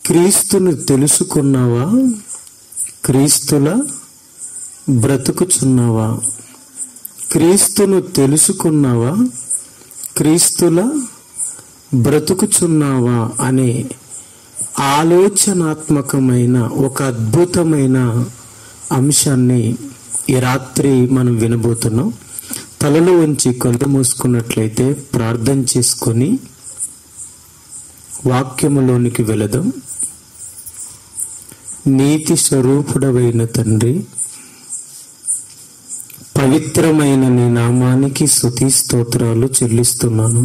క్రీస్తును తెలుసుకున్నావా క్రీస్తుల బ్రతుకుచున్నావా క్రీస్తును తెలుసుకున్నావా క్రీస్తుల బ్రతుకుచున్నావా అనే ఆలోచనాత్మకమైన ఒక అద్భుతమైన అంశాన్ని ఈ రాత్రి మనం వినబోతున్నాం తలలో ఉంచి కళ్ళు మూసుకున్నట్లయితే ప్రార్థన చేసుకొని వాక్యములోనికి వెళదాం నీతి స్వరూపుడవైన తండ్రి పవిత్రమైన నీ నామానికి స్తుతి స్తోత్రాలు చెల్లిస్తున్నాను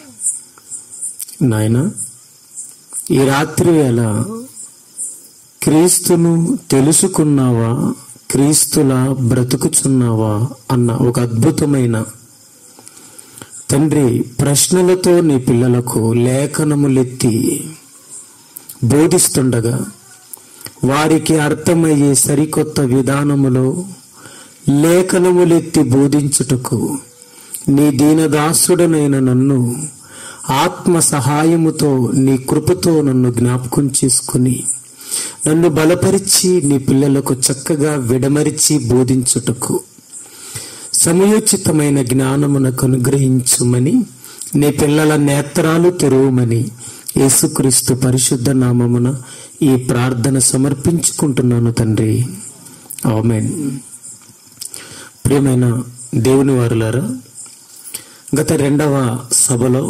నాయన ఈ రాత్రి వేళ క్రీస్తును తెలుసుకున్నావా క్రీస్తులా బ్రతుకుచున్నావా అన్న ఒక అద్భుతమైన తండ్రి ప్రశ్నలతో నీ పిల్లలకు లేఖనములెత్తి బోధిస్తుండగా వారికి అర్థమయ్యే సరికొత్త విధానములో లేఖనములెత్తి బోధించుటకు నీ దీనదాసుడనైన నన్ను ఆత్మ సహాయముతో నీ కృపతో నన్ను జ్ఞాపకం చేసుకుని నన్ను బలపరిచి నీ పిల్లలకు చక్కగా విడమరిచి బోధించుటకు సమయోచితమైన జ్ఞానమునకు అనుగ్రహించుమని నీ పిల్లల నేత్రాలు తెరవమని యేసుక్రీస్తు పరిశుద్ధ నామమున ఈ ప్రార్థన సమర్పించుకుంటున్నాను తండ్రి ఆమెన్ ప్రియమైన దేవుని వారులారా గత రెండవ సభలో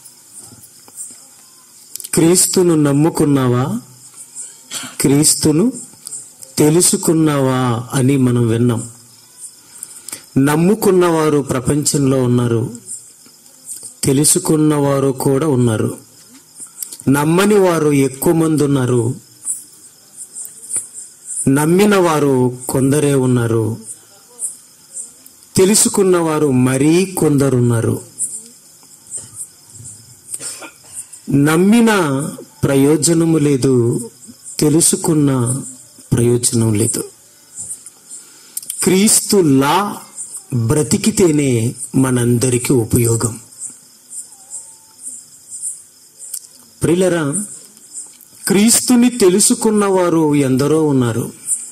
క్రీస్తును నమ్ముకున్నావా క్రీస్తును తెలుసుకున్నావా అని మనం విన్నాం నమ్ముకున్నవారు ప్రపంచంలో ఉన్నారు తెలుసుకున్నవారు కూడా ఉన్నారు నమ్మని వారు ఎక్కువ మంది ఉన్నారు నమ్మిన వారు కొందరే ఉన్నారు తెలుసుకున్నవారు మరీ కొందరున్నారు నమ్మిన ప్రయోజనము లేదు తెలుసుకున్న ప్రయోజనం లేదు క్రీస్తులా బ్రతికితేనే మనందరికీ ఉపయోగం ప్రిలరా క్రీస్తుని తెలుసుకున్నవారు ఎందరో ఉన్నారు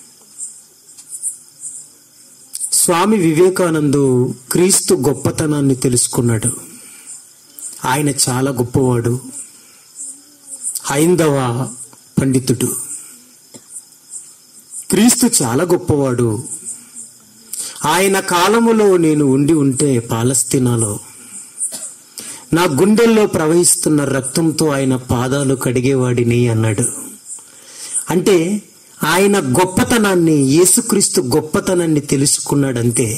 స్వామి వివేకానందు క్రీస్తు గొప్పతనాన్ని తెలుసుకున్నాడు ఆయన చాలా గొప్పవాడు హైందవ పండితుడు క్రీస్తు చాలా గొప్పవాడు ఆయన కాలములో నేను ఉండి ఉంటే పాలస్తీనాలో నా గుండెల్లో ప్రవహిస్తున్న రక్తంతో ఆయన పాదాలు కడిగేవాడిని అన్నాడు అంటే ఆయన గొప్పతనాన్ని యేసుక్రీస్తు గొప్పతనాన్ని తెలుసుకున్నాడంతే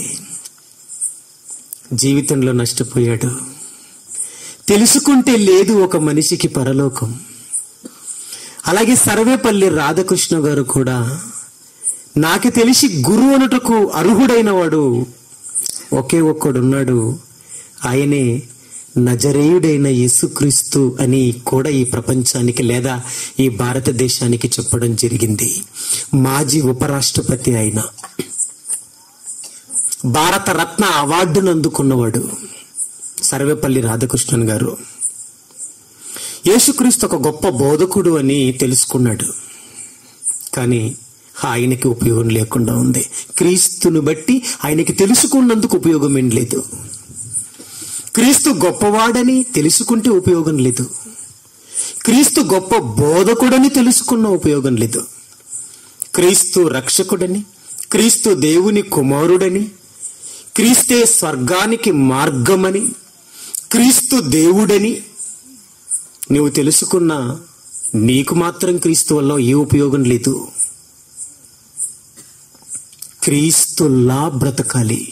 జీవితంలో నష్టపోయాడు తెలుసుకుంటే లేదు ఒక మనిషికి పరలోకం అలాగే సర్వేపల్లి రాధాకృష్ణ గారు కూడా నాకు తెలిసి గురువు అనుటకు అర్హుడైన వాడు ఒకే ఒక్కడున్నాడు ఆయనే నజరేయుడైన యేసుక్రీస్తు అని కూడా ఈ ప్రపంచానికి లేదా ఈ భారతదేశానికి చెప్పడం జరిగింది మాజీ ఉపరాష్ట్రపతి ఆయన భారత రత్న అవార్డును అందుకున్నవాడు సర్వేపల్లి రాధాకృష్ణన్ గారు యేసుక్రీస్తు ఒక గొప్ప బోధకుడు అని తెలుసుకున్నాడు కానీ ఆయనకి ఉపయోగం లేకుండా ఉంది క్రీస్తును బట్టి ఆయనకి తెలుసుకున్నందుకు ఉపయోగం ఏం లేదు క్రీస్తు గొప్పవాడని తెలుసుకుంటే ఉపయోగం లేదు క్రీస్తు గొప్ప బోధకుడని తెలుసుకున్న ఉపయోగం లేదు క్రీస్తు రక్షకుడని క్రీస్తు దేవుని కుమారుడని క్రీస్తే స్వర్గానికి మార్గమని క్రీస్తు దేవుడని నువ్వు తెలుసుకున్నా నీకు మాత్రం క్రీస్తు వల్ల ఏ ఉపయోగం లేదు క్రీస్తులా బ్రతకాలి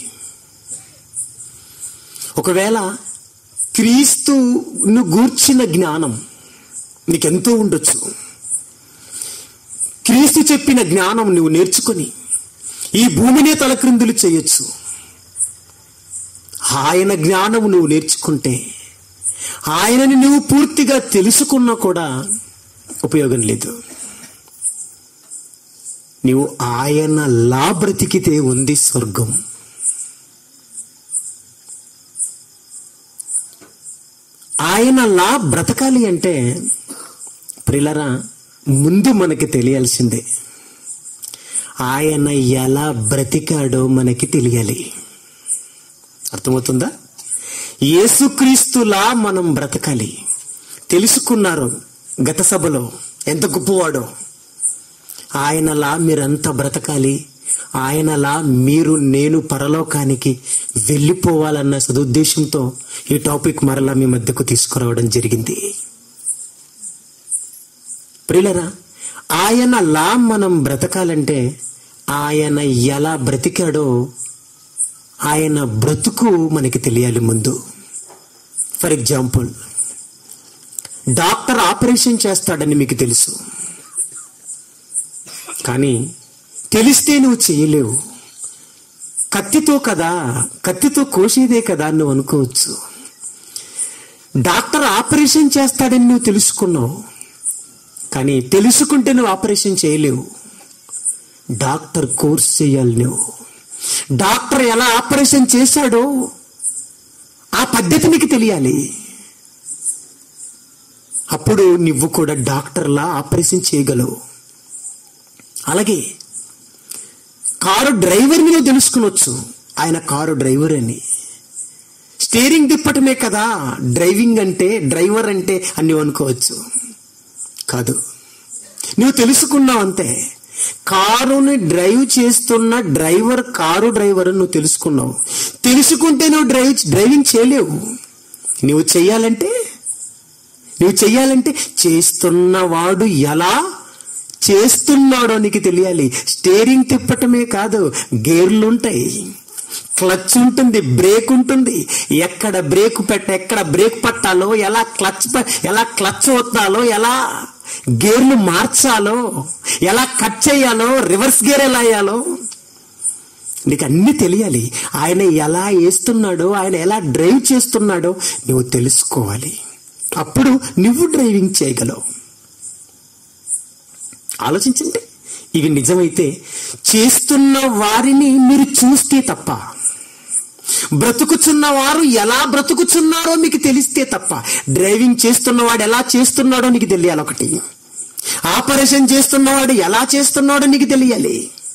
ఒకవేళ క్రీస్తును గూర్చిన జ్ఞానం నీకెంతో ఉండొచ్చు క్రీస్తు చెప్పిన జ్ఞానం నువ్వు నేర్చుకొని ఈ భూమినే తలక్రిందులు చేయొచ్చు ఆయన జ్ఞానం నువ్వు నేర్చుకుంటే ఆయనని నువ్వు పూర్తిగా తెలుసుకున్నా కూడా ఉపయోగం లేదు నీవు ఆయన లా బ్రతికితే ఉంది స్వర్గం ఆయనలా బ్రతకాలి అంటే ప్రిలరా ముందు మనకి తెలియాల్సిందే ఆయన ఎలా బ్రతికాడో మనకి తెలియాలి అర్థమవుతుందా యేసుక్రీస్తులా మనం బ్రతకాలి తెలుసుకున్నారు గత సభలో ఎంత గొప్పవాడో ఆయనలా మీరంతా బ్రతకాలి ఆయనలా మీరు నేను పరలోకానికి వెళ్ళిపోవాలన్న సదుద్దేశంతో ఈ టాపిక్ మరలా మీ మధ్యకు తీసుకురావడం జరిగింది ప్రియులరా ఆయనలా మనం బ్రతకాలంటే ఆయన ఎలా బ్రతికాడో ఆయన బ్రతుకు మనకి తెలియాలి ముందు ఫర్ ఎగ్జాంపుల్ డాక్టర్ ఆపరేషన్ చేస్తాడని మీకు తెలుసు కానీ తెలిస్తే నువ్వు చేయలేవు కత్తితో కదా కత్తితో కోసేదే కదా నువ్వు అనుకోవచ్చు డాక్టర్ ఆపరేషన్ చేస్తాడని నువ్వు తెలుసుకున్నావు కానీ తెలుసుకుంటే నువ్వు ఆపరేషన్ చేయలేవు డాక్టర్ కోర్స్ చేయాలి నువ్వు డాక్టర్ ఎలా ఆపరేషన్ చేశాడో ఆ పద్ధతి నీకు తెలియాలి అప్పుడు నువ్వు కూడా డాక్టర్లా ఆపరేషన్ చేయగలవు అలాగే కారు డ్రైవర్ని నువ్వు తెలుసుకునొచ్చు ఆయన కారు డ్రైవర్ అని స్టీరింగ్ తిప్పటమే కదా డ్రైవింగ్ అంటే డ్రైవర్ అంటే అని నువ్వు అనుకోవచ్చు కాదు నువ్వు తెలుసుకున్నావు అంతే కారుని డ్రైవ్ చేస్తున్న డ్రైవర్ కారు డ్రైవర్ అని నువ్వు తెలుసుకున్నావు తెలుసుకుంటే నువ్వు డ్రైవ్ డ్రైవింగ్ చేయలేవు నువ్వు చెయ్యాలంటే నువ్వు చెయ్యాలంటే చేస్తున్నవాడు ఎలా చేస్తున్నాడో నీకు తెలియాలి స్టీరింగ్ తిప్పటమే కాదు గేర్లు ఉంటాయి క్లచ్ ఉంటుంది బ్రేక్ ఉంటుంది ఎక్కడ బ్రేక్ పెట్ట ఎక్కడ బ్రేక్ పట్టాలో ఎలా క్లచ్ ప- ఎలా క్లచ్ వత్తాలో ఎలా గేర్లు మార్చాలో ఎలా కట్ చేయాలో రివర్స్ గేర్ ఎలా వేయాలో నీకు అన్ని తెలియాలి ఆయన ఎలా వేస్తున్నాడో ఆయన ఎలా డ్రైవ్ చేస్తున్నాడో నువ్వు తెలుసుకోవాలి అప్పుడు నువ్వు డ్రైవింగ్ చేయగలవు ఆలోచించండి ఇవి నిజమైతే చేస్తున్న వారిని మీరు చూస్తే తప్ప బ్రతుకుచున్న వారు ఎలా బ్రతుకుచున్నారో మీకు తెలిస్తే తప్ప డ్రైవింగ్ చేస్తున్నవాడు ఎలా చేస్తున్నాడో నీకు తెలియాలి ఒకటి ఆపరేషన్ చేస్తున్నవాడు ఎలా చేస్తున్నాడో నీకు తెలియాలి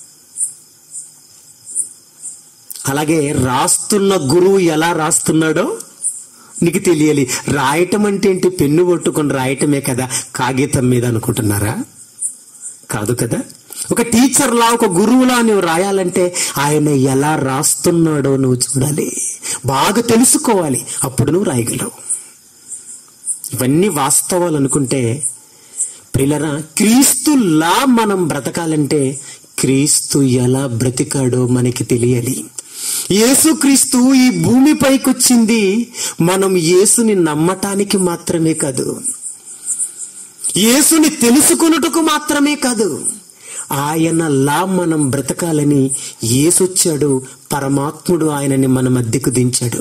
అలాగే రాస్తున్న గురువు ఎలా రాస్తున్నాడో నీకు తెలియాలి రాయటం అంటే ఏంటి పెన్ను పట్టుకొని రాయటమే కదా కాగితం మీద అనుకుంటున్నారా కాదు కదా ఒక టీచర్లా ఒక గురువులా నువ్వు రాయాలంటే ఆయన ఎలా రాస్తున్నాడో నువ్వు చూడాలి బాగా తెలుసుకోవాలి అప్పుడు నువ్వు రాయగలవు ఇవన్నీ వాస్తవాలు అనుకుంటే ప్రిలరా క్రీస్తులా మనం బ్రతకాలంటే క్రీస్తు ఎలా బ్రతికాడో మనకి తెలియాలి యేసుక్రీస్తు ఈ భూమిపైకి వచ్చింది మనం యేసుని నమ్మటానికి మాత్రమే కాదు యేసుని తెలుసుకొనుటకు మాత్రమే కాదు ఆయనలా మనం బ్రతకాలని యేసొచ్చాడు పరమాత్ముడు ఆయనని మన మధ్యకు దించాడు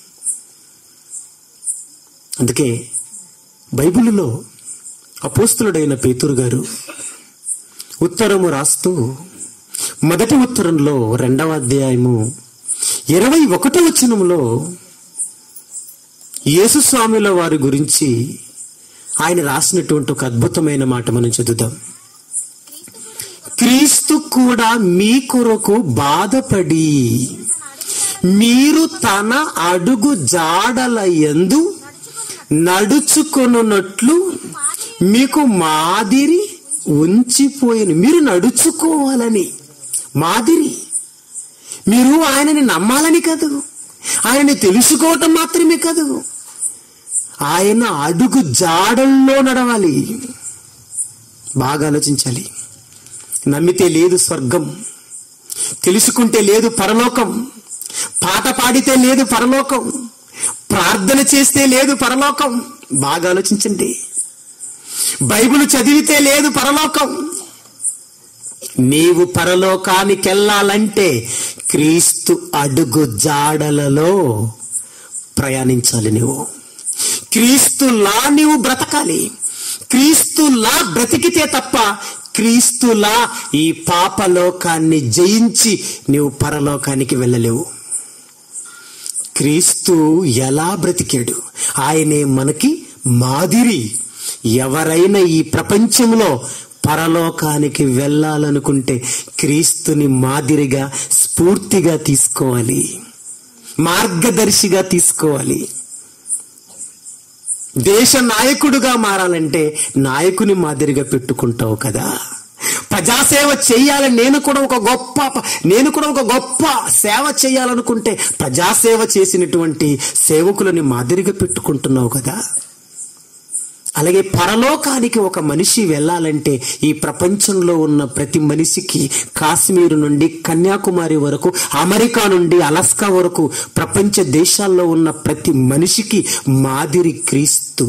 అందుకే బైబిలులో అపోస్తులుడైన పేతురు గారు ఉత్తరము రాస్తూ మొదటి ఉత్తరంలో రెండవ అధ్యాయము ఇరవై ఒకటో వచనంలో యేసుస్వాముల వారి గురించి ఆయన రాసినటువంటి ఒక అద్భుతమైన మాట మనం చదువుదాం క్రీస్తు కూడా మీ కొరకు బాధపడి మీరు తన అడుగు జాడల ఎందు నడుచుకొనున్నట్లు మీకు మాదిరి ఉంచిపోయిన మీరు నడుచుకోవాలని మాదిరి మీరు ఆయనని నమ్మాలని కాదు ఆయనని తెలుసుకోవటం మాత్రమే కాదు ఆయన అడుగు జాడల్లో నడవాలి బాగా ఆలోచించాలి నమ్మితే లేదు స్వర్గం తెలుసుకుంటే లేదు పరలోకం పాట పాడితే లేదు పరలోకం ప్రార్థన చేస్తే లేదు పరలోకం బాగా ఆలోచించండి బైబిల్ చదివితే లేదు పరలోకం నీవు పరలోకానికి వెళ్ళాలంటే క్రీస్తు అడుగు జాడలలో ప్రయాణించాలి నువ్వు క్రీస్తులా నీవు బ్రతకాలి క్రీస్తులా బ్రతికితే తప్ప క్రీస్తులా ఈ పాపలోకాన్ని జయించి నీవు పరలోకానికి వెళ్ళలేవు క్రీస్తు ఎలా బ్రతికాడు ఆయనే మనకి మాదిరి ఎవరైనా ఈ ప్రపంచంలో పరలోకానికి వెళ్ళాలనుకుంటే క్రీస్తుని మాదిరిగా స్ఫూర్తిగా తీసుకోవాలి మార్గదర్శిగా తీసుకోవాలి దేశ నాయకుడుగా మారాలంటే నాయకుని మాదిరిగా పెట్టుకుంటావు కదా ప్రజాసేవ చేయాలని నేను కూడా ఒక గొప్ప నేను కూడా ఒక గొప్ప సేవ చేయాలనుకుంటే ప్రజాసేవ చేసినటువంటి సేవకులని మాదిరిగా పెట్టుకుంటున్నావు కదా అలాగే పరలోకానికి ఒక మనిషి వెళ్ళాలంటే ఈ ప్రపంచంలో ఉన్న ప్రతి మనిషికి కాశ్మీర్ నుండి కన్యాకుమారి వరకు అమెరికా నుండి అలస్కా వరకు ప్రపంచ దేశాల్లో ఉన్న ప్రతి మనిషికి మాదిరి క్రీస్తు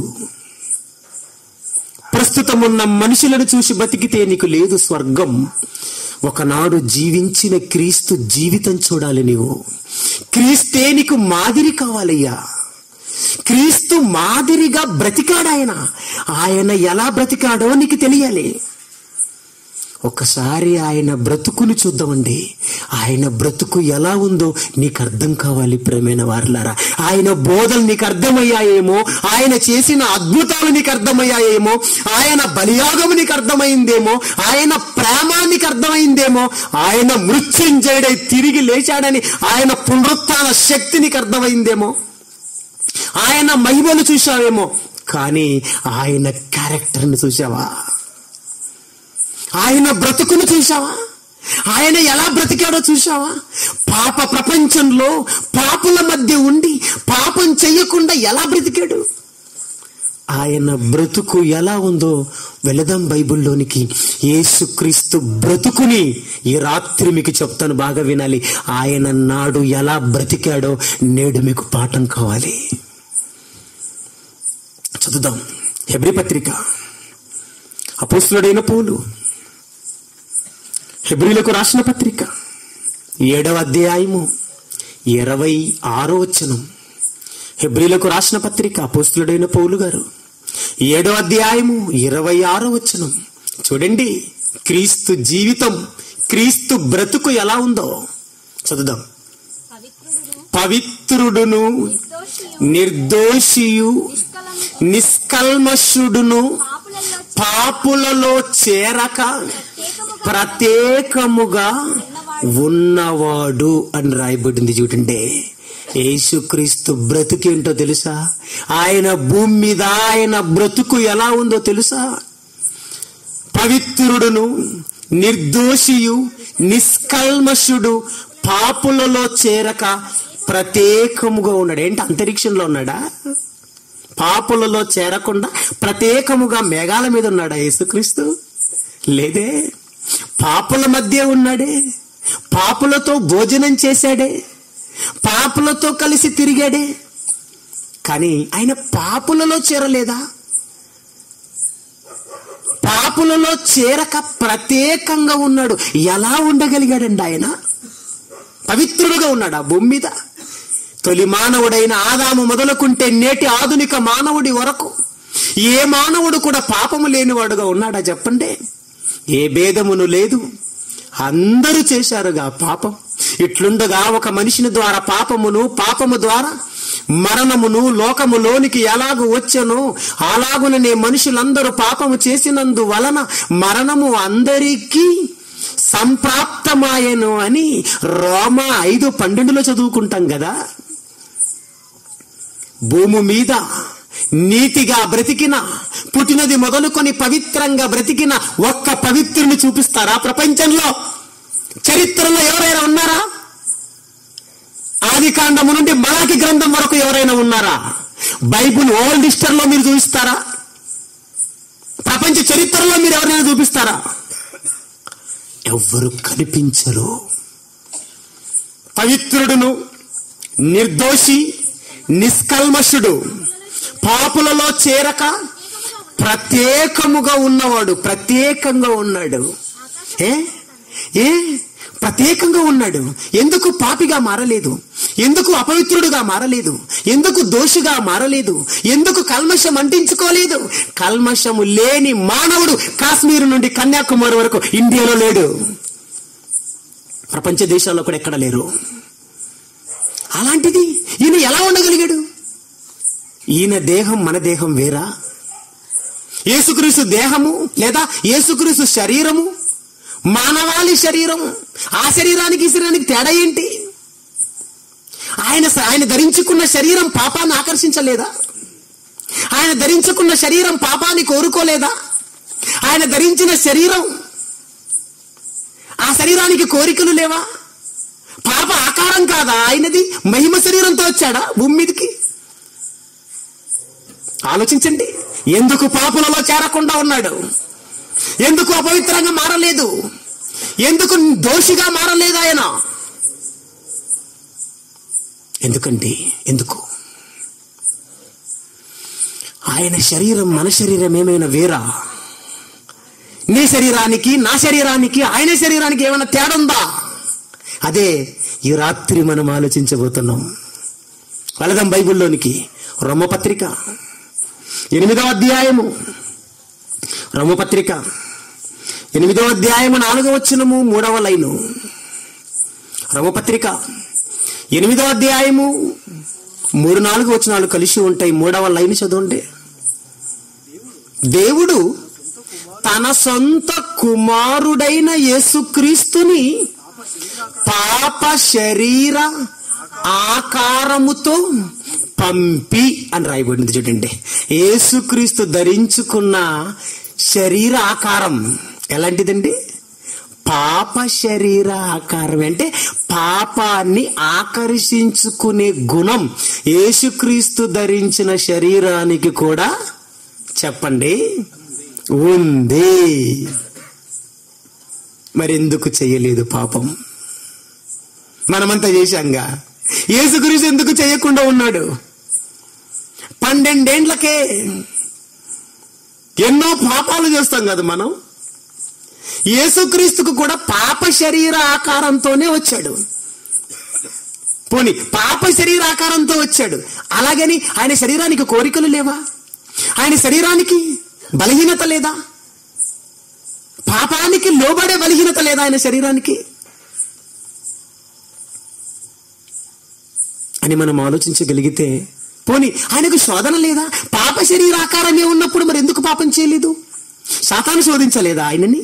ప్రస్తుతం ఉన్న మనుషులను చూసి బతికితే నీకు లేదు స్వర్గం ఒకనాడు జీవించిన క్రీస్తు జీవితం చూడాలి నీవు క్రీస్తే నీకు మాదిరి కావాలయ్యా క్రీస్తు మాదిరిగా బ్రతికాడు ఆయన ఆయన ఎలా బ్రతికాడో నీకు తెలియాలి ఒకసారి ఆయన బ్రతుకుని చూద్దామండి ఆయన బ్రతుకు ఎలా ఉందో నీకు అర్థం కావాలి ప్రేమైన వారులారా ఆయన బోధలు నీకు అర్థమయ్యాయేమో ఆయన చేసిన అద్భుతాలు నీకు అర్థమయ్యాయేమో ఆయన బలియాగము నీకు అర్థమైందేమో ఆయన ప్రేమ నీకు అర్థమైందేమో ఆయన మృత్యుంజయుడై తిరిగి లేచాడని ఆయన పునరుత్థాన శక్తి నీకు అర్థమైందేమో ఆయన మహిమను చూశావేమో కానీ ఆయన క్యారెక్టర్ని చూసావా ఆయన బ్రతుకును చూసావా ఆయన ఎలా బ్రతికాడో చూసావా పాప ప్రపంచంలో పాపుల మధ్య ఉండి పాపం చెయ్యకుండా ఎలా బ్రతికాడు ఆయన బ్రతుకు ఎలా ఉందో వెళదాం బైబిల్లోనికి యేసుక్రీస్తు బ్రతుకుని ఈ రాత్రి మీకు చెప్తాను బాగా వినాలి ఆయన నాడు ఎలా బ్రతికాడో నేడు మీకు పాఠం కావాలి చదువుదాం హెబ్రి పత్రిక అపోస్తులుడైన పౌలు హెబ్రిలకు రాసిన పత్రిక ఏడవ అధ్యాయము ఇరవై ఆరో వచనం హెబ్రిలకు రాసిన పత్రిక అపోస్తులుడైన పౌలు గారు ఏడో అధ్యాయము ఇరవై ఆరో వచనం చూడండి క్రీస్తు జీవితం క్రీస్తు బ్రతుకు ఎలా ఉందో చదువుదాం పవిత్రుడును పవిత్రుడును నిర్దోషియు నిర్దోషియు నిష్కలము నిష్కల్మషుడును పాపులలో పాపులలో చేరక ప్రత్యేకముగా ప్రత్యేకముగా ఉన్నవాడు అని రాయబడింది చూడండి యేసుక్రీస్తు బ్రతుకేంటో తెలుసా ఆయన భూమి మీద ఆయన బ్రతుకు ఎలా ఉందో తెలుసా పవిత్రుడును నిర్దోషియు నిష్కల్మషుడు పాపులలో చేరక ప్రత్యేకముగా ఉన్నాడు ఏంటి అంతరిక్షంలో ఉన్నాడా పాపులలో చేరకుండా ప్రత్యేకముగా మేఘాల మీద ఉన్నాడా యేసుక్రీస్తు లేదే పాపుల మధ్య ఉన్నాడే పాపులతో భోజనం చేశాడే పాపులతో కలిసి తిరిగాడే కానీ ఆయన పాపులలో చేరలేదా పాపులలో చేరక ప్రత్యేకంగా ఉన్నాడు ఎలా ఉండగలిగాడండి ఆయన పవిత్రుడుగా ఉన్నాడు ఆ భూమి మీద తొలి మానవుడైన ఆదాము మొదలుకుంటే నేటి ఆధునిక మానవుడి వరకు ఏ మానవుడు కూడా పాపము లేనివాడుగా ఉన్నాడా చెప్పండి ఏ భేదమును లేదు అందరూ చేశారుగా పాపం ఇట్లుండగా ఒక మనిషిని ద్వారా పాపమును పాపము ద్వారా మరణమును లోకములోనికి ఎలాగు వచ్చెనో అలాగుననే మనుషులందరూ పాపము చేసినందు వలన మరణము అందరికీ సంప్రాప్తమాయను అని రోమ ఐదు పన్నెండులో చదువుకుంటాం కదా భూమి మీద నీతిగా బ్రతికిన పుట్టినది మొదలుకొని పవిత్రంగా బ్రతికిన ఒక్క పవిత్రుని చూపిస్తారా ప్రపంచంలో చరిత్రలో ఎవరైనా ఉన్నారా ఆది కాండము నుండి మలాకి గ్రంథం వరకు ఎవరైనా ఉన్నారా బైబుల్ ఓల్డ్ హిస్టర్లో మీరు చూపిస్తారా ప్రపంచ చరిత్రలో మీరు ఎవరైనా చూపిస్తారా ఎవ్వరు కనిపించరు పవిత్రుడును నిర్దోషి నిష్కల్మషుడు పాపులలో చేరక ప్రత్యేకముగా ఉన్నవాడు ప్రత్యేకంగా ఉన్నాడు ఏ ఏ ప్రత్యేకంగా ఉన్నాడు ఎందుకు పాపిగా మారలేదు ఎందుకు అపవిత్రుడుగా మారలేదు ఎందుకు దోషిగా మారలేదు ఎందుకు కల్మషం అంటించుకోలేదు కల్మషము లేని మానవుడు కాశ్మీర్ నుండి కన్యాకుమారి వరకు ఇండియాలో లేడు ప్రపంచ దేశాల్లో కూడా ఎక్కడ లేరు అలాంటిది ఈయన ఎలా ఉండగలిగాడు ఈయన దేహం మన దేహం వేరా యేసుక్రీస్తు దేహము లేదా యేసుక్రీస్తు శరీరము మానవాళి శరీరం ఆ శరీరానికి ఈ శరీరానికి తేడా ఏంటి ఆయన ఆయన ధరించుకున్న శరీరం పాపాన్ని ఆకర్షించలేదా ఆయన ధరించుకున్న శరీరం పాపాన్ని కోరుకోలేదా ఆయన ధరించిన శరీరం ఆ శరీరానికి కోరికలు లేవా పాప ఆకారం కాదా ఆయనది మహిమ శరీరంతో వచ్చాడా భూమి మీదకి ఆలోచించండి ఎందుకు పాపులలో చేరకుండా ఉన్నాడు ఎందుకు అపవిత్రంగా మారలేదు ఎందుకు దోషిగా మారలేదు ఆయన ఎందుకంటే ఎందుకు ఆయన శరీరం మన శరీరం ఏమైనా వేరా నీ శరీరానికి నా శరీరానికి ఆయన శరీరానికి ఏమైనా తేడా ఉందా అదే ఈ రాత్రి మనం ఆలోచించబోతున్నాం వెళదాం బైబిల్లోనికి రొమ్మపత్రిక ఎనిమిదవ అధ్యాయము రొమ్మపత్రిక ఎనిమిదవ అధ్యాయము నాలుగవ వచ్చినము మూడవ లైను రమపత్రిక ఎనిమిదవ అధ్యాయము మూడు నాలుగు వచనాలు కలిసి ఉంటాయి మూడవ లైన్ చదవండి దేవుడు తన సొంత కుమారుడైన యేసుక్రీస్తుని పాప శరీర ఆకారముతో పంపి అని రాయబడింది చూడండి యేసుక్రీస్తు ధరించుకున్న శరీర ఆకారం ఎలాంటిదండి పాప శరీర ఆకారం అంటే పాపాన్ని ఆకర్షించుకునే గుణం యేసుక్రీస్తు ధరించిన శరీరానికి కూడా చెప్పండి ఉంది మరెందుకు చేయలేదు పాపం మనమంతా చేశాంగా యేసుక్రీస్తు ఎందుకు చేయకుండా ఉన్నాడు పన్నెండేండ్లకే ఎన్నో పాపాలు చేస్తాం కదా మనం యేసుక్రీస్తుకు కూడా పాప శరీర ఆకారంతోనే వచ్చాడు పోని పాప శరీర ఆకారంతో వచ్చాడు అలాగని ఆయన శరీరానికి కోరికలు లేవా ఆయన శరీరానికి బలహీనత లేదా పాపానికి లోబడే బలహీనత లేదా ఆయన శరీరానికి అని మనం ఆలోచించగలిగితే పోని ఆయనకు శోధన లేదా పాప శరీరాకారమే ఉన్నప్పుడు మరి ఎందుకు పాపం చేయలేదు శాతాన్ని శోధించలేదా ఆయనని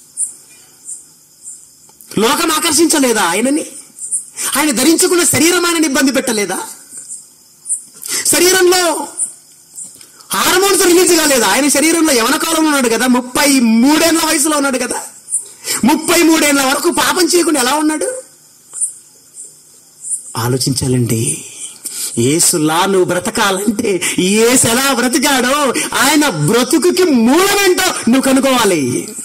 లోకం ఆకర్షించలేదా ఆయనని ఆయన ధరించుకున్న శరీరం ఆయనని ఇబ్బంది పెట్టలేదా శరీరంలో హార్మోన్స్ రిలీజ్ కాలేదా ఆయన శరీరంలో యవన కాలంలో ఉన్నాడు కదా ముప్పై మూడేళ్ల వయసులో ఉన్నాడు కదా ముప్పై మూడేళ్ల వరకు పాపం చేయకుండా ఎలా ఉన్నాడు ఆలోచించాలండి ఏసులా నువ్వు బ్రతకాలంటే ఏసు ఎలా బ్రతికాడో ఆయన బ్రతుకుకి మూలమేంటో నువ్వు కనుక్కోవాలి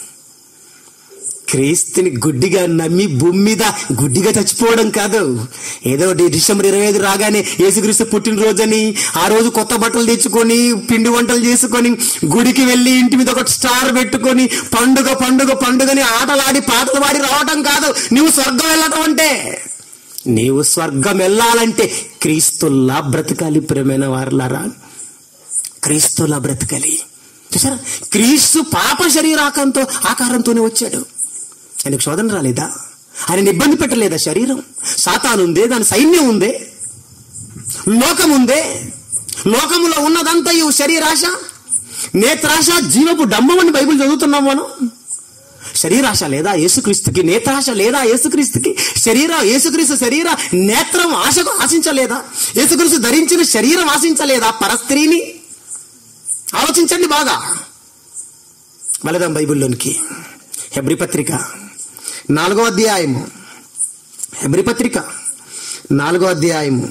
క్రీస్తుని గుడ్డిగా నమ్మి భూమి మీద గుడ్డిగా చచ్చిపోవడం కాదు ఏదో డి- డిసెంబర్ ఇరవై ఐదు రాగానే యేసుక్రీస్తు పుట్టినరోజని ఆ రోజు కొత్త బట్టలు తెచ్చుకొని పిండి వంటలు చేసుకొని గుడికి వెళ్ళి ఇంటి మీద ఒక స్టార్ పెట్టుకొని పండుగ పండుగ పండుగని ఆటలాడి పాటలు పాడి రావటం కాదు నువ్వు స్వర్గం వెళ్ళటం అంటే నీవు స్వర్గం వెళ్ళాలంటే క్రీస్తుల్లా బ్రతకాలి ప్రేమైన వారలారా క్రీస్తులా బ్రతకాలి చూసారా క్రీస్తు పాప శరీరాకంతో ఆకారంతోనే వచ్చాడు ఆయనకు శోధన రాలేదా ఆయన ఇబ్బంది పెట్టలేదా శరీరం సాతాను ఉందే దాని సైన్యం ఉందే లోకం ఉందే లోకములో ఉన్నదంతయు శరీరాశ నేత్రాశ జీవపు డమ్మమని బైబిల్ చదువుతున్నాం మనం శరీరాశ లేదా యేసుక్రీస్తుకి నేత్రాశ లేదా యేసుక్రీస్తుకి శరీర యేసుక్రీస్తు శరీర నేత్రం ఆశకు ఆశించలేదా యేసుక్రీస్తు ధరించిన శరీరం ఆశించలేదా పరస్త్రీని ఆలోచించండి బాగా వెళదాం బైబిల్లోనికి హెబ్రి పత్రిక నాలుగో అధ్యాయము హెబ్రి పత్రిక నాలుగో అధ్యాయము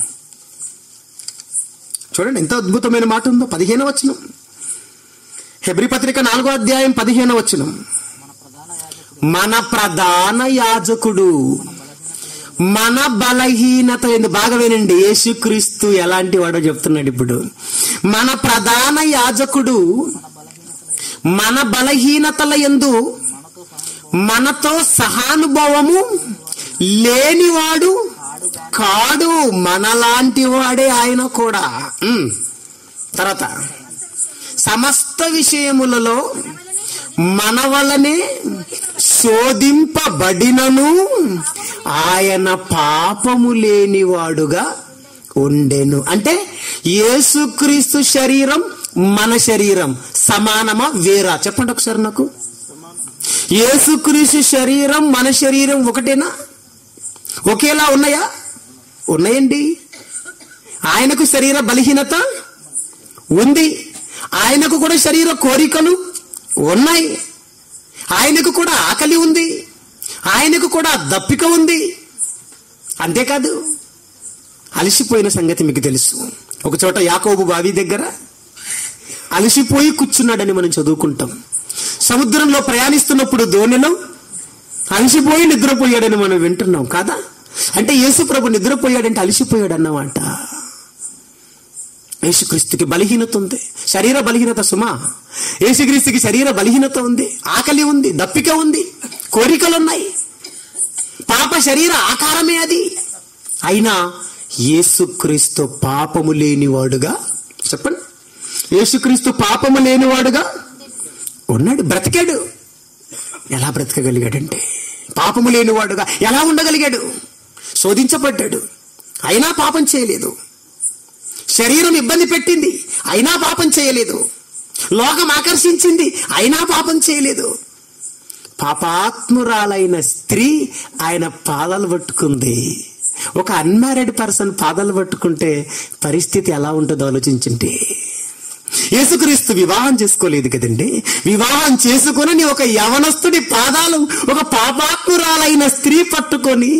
చూడండి ఎంత అద్భుతమైన మాట ఉందో పదిహేను వచనం హెబ్రి పత్రిక నాలుగో అధ్యాయం పదిహేను వచనం మన ప్రధాన యాజకుడు మన బలహీనత ఎందు బాగా వినండి యేసుక్రీస్తు ఎలాంటి వాడో చెప్తున్నాడు ఇప్పుడు మన ప్రధాన యాజకుడు మన బలహీనతల ఎందు మనతో సహానుభవము లేనివాడు కాడు మనలాంటి వాడే ఆయన కూడా ఉమ్. తర్వాత సమస్త విషయములలో మన వలనే శోధింపబడినను ఆయన పాపము లేనివాడుగా ఉండెను అంటే యేసుక్రీస్తు శరీరం మన శరీరం సమానమా వేరా చెప్పండి ఒకసారి నాకు యేసుక్రీస్తు శరీరం మన శరీరం ఒకటేనా ఒకేలా ఉన్నాయా ఉన్నాయండి ఆయనకు శరీర బలహీనత ఉంది ఆయనకు కూడా శరీర కోరికలు ఉన్నాయి ఆయనకు కూడా ఆకలి ఉంది ఆయనకు కూడా దప్పిక ఉంది అంతేకాదు అలసిపోయిన సంగతి మీకు తెలుసు ఒక చోట యాకోబు బావి దగ్గర అలసిపోయి కూర్చున్నాడని మనం చదువుకుంటాం సముద్రంలో ప్రయాణిస్తున్నప్పుడు దోణిలో అలసిపోయి నిద్రపోయాడని మనం వింటున్నాం కాదా అంటే యేసు ప్రభు నిద్రపోయాడంటే అలసిపోయాడు అన్నమాట యేసుక్రీస్తుకి బలహీనత ఉంది శరీర బలహీనత సుమా యేసుక్రీస్తుకి శరీర బలహీనత ఉంది ఆకలి ఉంది దప్పిక ఉంది కోరికలున్నాయి పాప శరీర ఆకారమే అది అయినా యేసుక్రీస్తు పాపము లేనివాడుగా చెప్పండి యేసుక్రీస్తు పాపము లేనివాడుగా ఉన్నాడు బ్రతికాడు ఎలా బ్రతకగలిగాడంటే పాపము లేనివాడుగా ఎలా ఉండగలిగాడు శోధించబడ్డాడు అయినా పాపం చేయలేదు శరీరం ఇబ్బంది పెట్టింది అయినా పాపం చేయలేదు లోకం ఆకర్షించింది అయినా పాపం చేయలేదు పాపాత్మురాలైన స్త్రీ ఆయన పాదాలు పట్టుకుంది ఒక అన్మ్యారీడ్ పర్సన్ పాదాలు పట్టుకుంటే పరిస్థితి ఎలా ఉంటుందో ఆలోచించండి యేసుక్రీస్తు వివాహం చేసుకోలేదు కదండి వివాహం చేసుకుని ఒక యవనస్తుడి పాదాలు ఒక పాపాత్మురాలైన స్త్రీ పట్టుకొని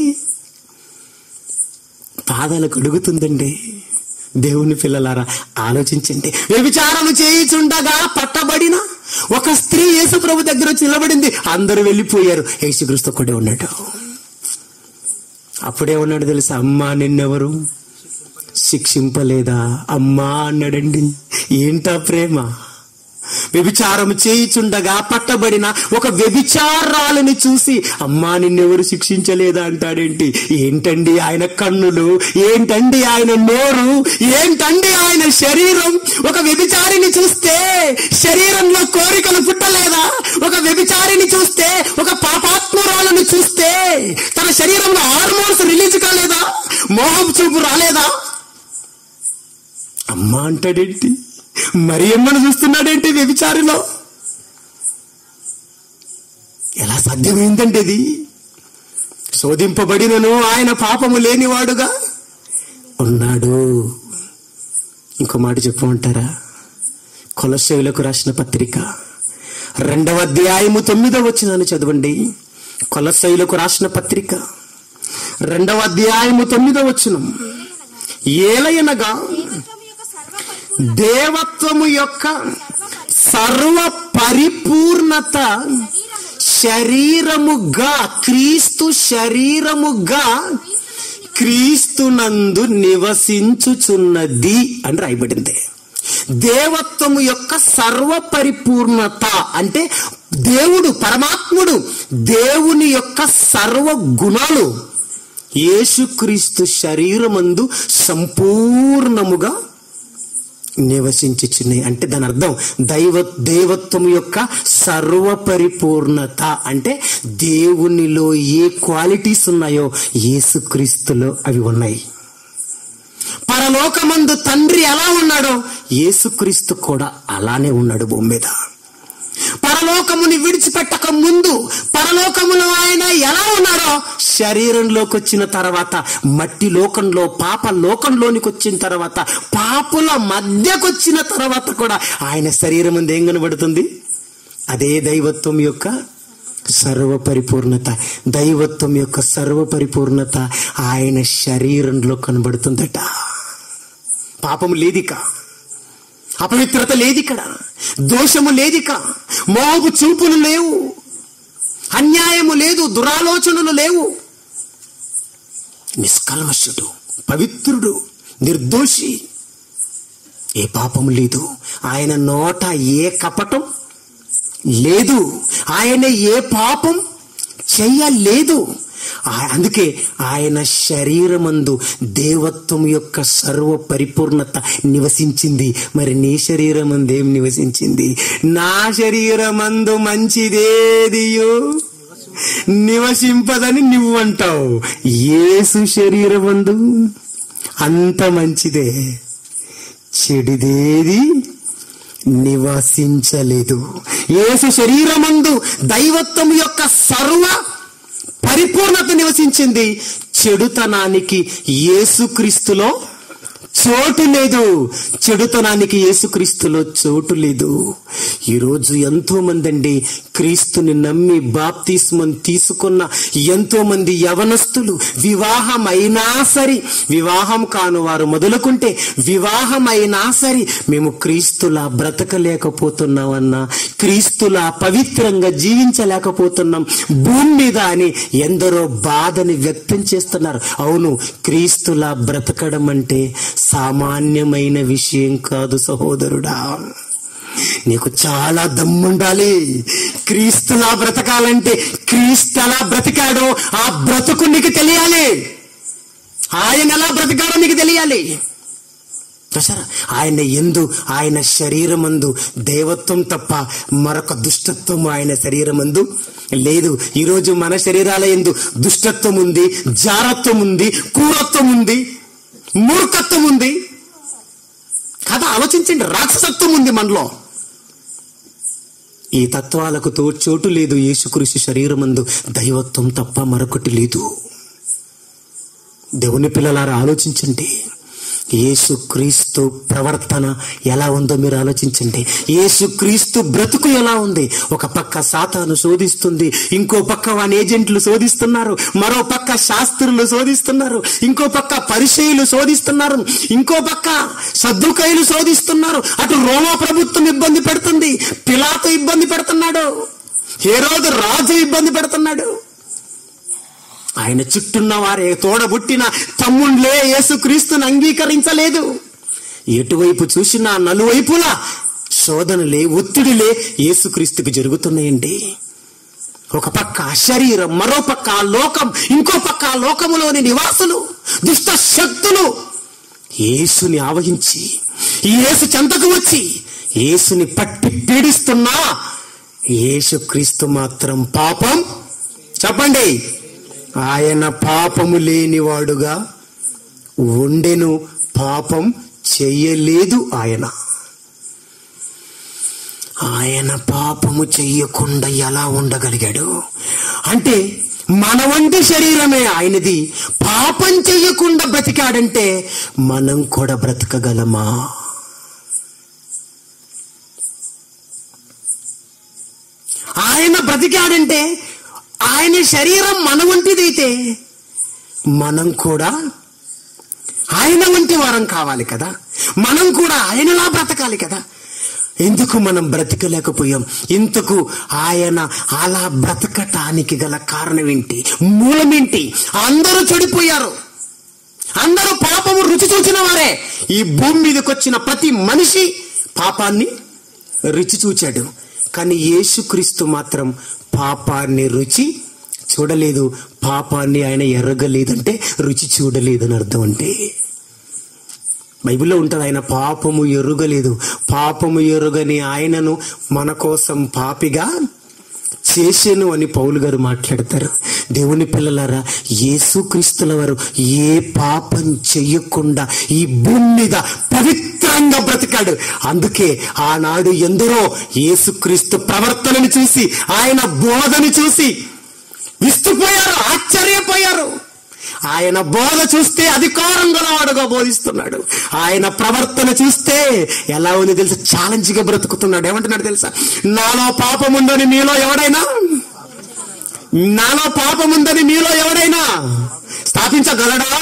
పాదాలు కడుగుతుందండి దేవుని పిల్లలారా ఆలోచించండి వ్యభిచారము చేయుచుండగా పట్టబడిన ఒక స్త్రీ యేసు ప్రభు దగ్గర వచ్చి నిలబడింది అందరూ వెళ్ళిపోయారు యేసుక్రీస్తు ఒక్కడే ఉన్నాడు అప్పుడే ఉన్నాడు తెలుసా అమ్మా నిన్నెవరు శిక్షింపలేదా అమ్మా అన్నాడండి ఏంటా ప్రేమ వ్యభిచారం చేయుచుండగా పట్టబడిన ఒక వ్యభిచారాలని చూసి అమ్మా నిన్నెవరు శిక్షించలేదా అంటాడేంటి ఏంటండి ఆయన కన్నులు ఏంటండి ఆయన నోరు ఏంటండి ఆయన శరీరం ఒక వ్యభిచారిని చూస్తే శరీరంలో కోరికలు పుట్టలేదా ఒక వ్యభిచారిని చూస్తే ఒక పాపాత్మురాలను చూస్తే తన శరీరంలో హార్మోన్స్ రిలీజ్ కాలేదా మోహం చూపు రాలేదా అమ్మ అంటాడేంటి మరి ఎమ్మను చూస్తున్నాడేంటి వ్యభిచారిలో ఎలా సాధ్యమైందంటే ఇది శోధింపబడినను ఆయన పాపము లేనివాడుగా ఉన్నాడు ఇంకో మాట చెప్పమంటారా కొలశైలకు రాసిన పత్రిక రెండవ అధ్యాయము తొమ్మిదవ వచ్చినాను చదవండి కొలశైలకు రాసిన పత్రిక రెండవ అధ్యాయము తొమ్మిదవ వచ్చినం ఏలయనగా దైవత్వం యొక్క సర్వ దేవత్వము యొక్క సర్వ సర్వ పరిపూర్ణత శరీరముగా క్రీస్తు శరీరముగా క్రీస్తునందు నివసించుచున్నది అని రాయబడింది దేవత్వము యొక్క సర్వ పరిపూర్ణత అంటే దేవుడు పరమాత్ముడు దేవుని యొక్క సర్వ గుణాలు యేసుక్రీస్తు శరీరమందు సంపూర్ణముగా నివసించుచున్నాయి అంటే దాని అర్థం దైవ దేవత్వం యొక్క సర్వ పరిపూర్ణత అంటే దేవునిలో ఏ క్వాలిటీస్ ఉన్నాయో యేసుక్రీస్తులో అవి ఉన్నాయి పరలోకమందు తండ్రి ఎలా ఉన్నాడో యేసుక్రీస్తు కూడా అలానే ఉన్నాడు భూమి మీద పరలోకముని విడిచిపెట్టక ముందు పరలోకములో ఆయన ఎలా ఉన్నాడో శరీరంలోకి వచ్చిన తర్వాత మట్టి లోకంలో పాప లోకంలోనికి వచ్చిన తర్వాత పాపుల మధ్యకు వచ్చిన తర్వాత కూడా ఆయన శరీరం ముందు ఏం కనబడుతుంది అదే దైవత్వం యొక్క సర్వ పరిపూర్ణత దైవత్వం యొక్క సర్వ పరిపూర్ణత ఆయన శరీరంలో కనబడుతుందట పాపము లేదిక అపవిత్రత లేదిక్కడ దోషము లేదిక మోపు చూపులు లేవు అన్యాయము లేదు దురాలోచనలు లేవు నిష్కల్మషుడు పవిత్రుడు నిర్దోషి ఏ పాపం లేదు ఆయన నోట ఏ కపటం లేదు ఆయన ఏ పాపం చెయ్యలేదు ఆ- అందుకే ఆయన శరీరమందు దేవత్వం యొక్క సర్వ పరిపూర్ణత నివసించింది మరి నీ శరీరమందు ఏం నివసించింది నా శరీరమందు మంచిదేదియో నివసింపదని నువ్వు అంటావు యేసు శరీరమందు అంత మంచిదే చెడిదేది నివసించలేదు యేసు శరీరమందు దైవత్వం యొక్క సర్వ పరిపూర్ణత నివసించింది చెడుతనానికి యేసుక్రీస్తులో చోటు లేదు చెడుతనానికి యేసుక్రీస్తులో చోటు లేదు ఈరోజు ఎంతో మంది అండి క్రీస్తుని నమ్మి బాప్తిస్మం తీసుకున్న ఎంతో మంది యవనస్తులు వివాహం అయినా సరి వివాహం కాను వారు మొదలుకుంటే వివాహం అయినా సరి మేము క్రీస్తులా బ్రతకలేకపోతున్నామన్నా క్రీస్తులా పవిత్రంగా జీవించలేకపోతున్నాం భూమి మీద అని ఎందరో బాధని వ్యక్తం చేస్తున్నారు అవును క్రీస్తులా బ్రతకడం అంటే సామాన్యమైన విషయం కాదు సహోదరుడా నీకు చాలా దమ్ముండాలి క్రీస్తులా బ్రతకాలంటే క్రీస్తు ఎలా బ్రతికాడో ఆ బ్రతుకు నీకు తెలియాలి ఆయన ఎలా బ్రతికాడో నీకు తెలియాలి చూసారా ఆయన ఎందు ఆయన శరీరమందు దేవత్వం తప్ప మరొక దుష్టత్వం ఆయన శరీరమందు లేదు ఈరోజు మన శరీరాల ఎందు దుష్టత్వం ఉంది జారత్వం ఉంది కూరత్వం ఉంది మూర్ఖత్వం ఉంది కదా ఆలోచించండి రాక్షసత్వం ఉంది మనలో ఈ తత్వాలకు తో చోటు లేదు యేసుకృషి శరీరమందు దైవత్వం తప్ప మరొకటి లేదు దేవుని పిల్లలారా ఆలోచించండి యేసుక్రీస్తు ప్రవర్తన ఎలా ఉందో మీరు ఆలోచించండి యేసుక్రీస్తు బ్రతుకు ఎలా ఉంది ఒక పక్క సాతాను శోధిస్తుంది ఇంకో పక్క వాని ఏజెంట్లు శోధిస్తున్నారు మరో పక్క శాస్త్రులు శోధిస్తున్నారు ఇంకో పక్క పరిచయులు శోధిస్తున్నారు ఇంకో పక్క సద్దుకైలు శోధిస్తున్నారు అటు రోమా ప్రభుత్వం ఇబ్బంది పెడుతుంది పిలాతు ఇబ్బంది పెడుతున్నాడు ఏ రోజు రాజు ఇబ్బంది పెడుతున్నాడు ఆయన చుట్టున్న వారే తోడబుట్టిన తమ్ముళ్ళే యేసుక్రీస్తుని అంగీకరించలేదు ఎటువైపు చూసినా నలువైపులా శోధనలే ఒత్తిడిలే యేసుక్రీస్తుకి జరుగుతున్నాయండి ఒక పక్క శరీరం మరో పక్క లోకం ఇంకో పక్క లోకములోని నివాసులు దుష్ట శక్తులు యేసుని ఆవహించి యేసు చెంతకు వచ్చి యేసుని పట్టి పీడిస్తున్నా యేసుక్రీస్తు మాత్రం పాపం చెప్పండి ఆయన పాపము లేనివాడుగా ఉండెను పాపం చెయ్యలేదు ఆయన ఆయన పాపము చెయ్యకుండా ఎలా ఉండగలిగాడు అంటే మన వంటి శరీరమే ఆయనది పాపం చెయ్యకుండా బ్రతికాడంటే మనం కూడా బ్రతకగలమా ఆయన బ్రతికాడంటే ఆయన శరీరం మన వంటిదైతే మనం కూడా ఆయన వంటి వారం కావాలి కదా మనం కూడా ఆయనలా బ్రతకాలి కదా ఎందుకు మనం బ్రతకలేకపోయాం ఇంతకు ఆయన అలా బ్రతకటానికి గల కారణం ఏంటి మూలమేంటి అందరూ చెడిపోయారు అందరూ పాపము రుచి చూచిన వారే ఈ భూమి మీదకి వచ్చిన ప్రతి మనిషి పాపాన్ని రుచి చూచాడు కానీ యేసుక్రీస్తు మాత్రం పాపాన్ని రుచి చూడలేదు పాపాన్ని ఆయన ఎరగలేదంటే రుచి చూడలేదని అర్థం అంటే బైబిల్లో ఉంటుంది ఆయన పాపము ఎరుగలేదు పాపము ఎరుగని ఆయనను మన కోసం పాపిగా చేసేను అని పౌలు గారు మాట్లాడతారు దేవుని పిల్లలారా యేసుక్రీస్తుల వారు ఏ పాపం చెయ్యకుండా ఈ భూమి మీద పవిత్రంగా బ్రతికాడు అందుకే ఆనాడు ఎందరో యేసుక్రీస్తు ప్రవర్తనని చూసి ఆయన బోధని చూసి విస్తుపోయారు ఆశ్చర్యపోయారు ఆయన బోధ చూస్తే అధికారం గలవాడుగా బోధిస్తున్నాడు ఆయన ప్రవర్తన చూస్తే ఎలా ఉంది తెలుసా ఛాలెంజ్ గా బ్రతుకుతున్నాడు ఏమంటున్నాడు తెలుసా నాలో పాపం ఉందని మీలో ఎవడైనా నాలో పాపం ఉందని మీలో ఎవడైనా స్థాపించగలడా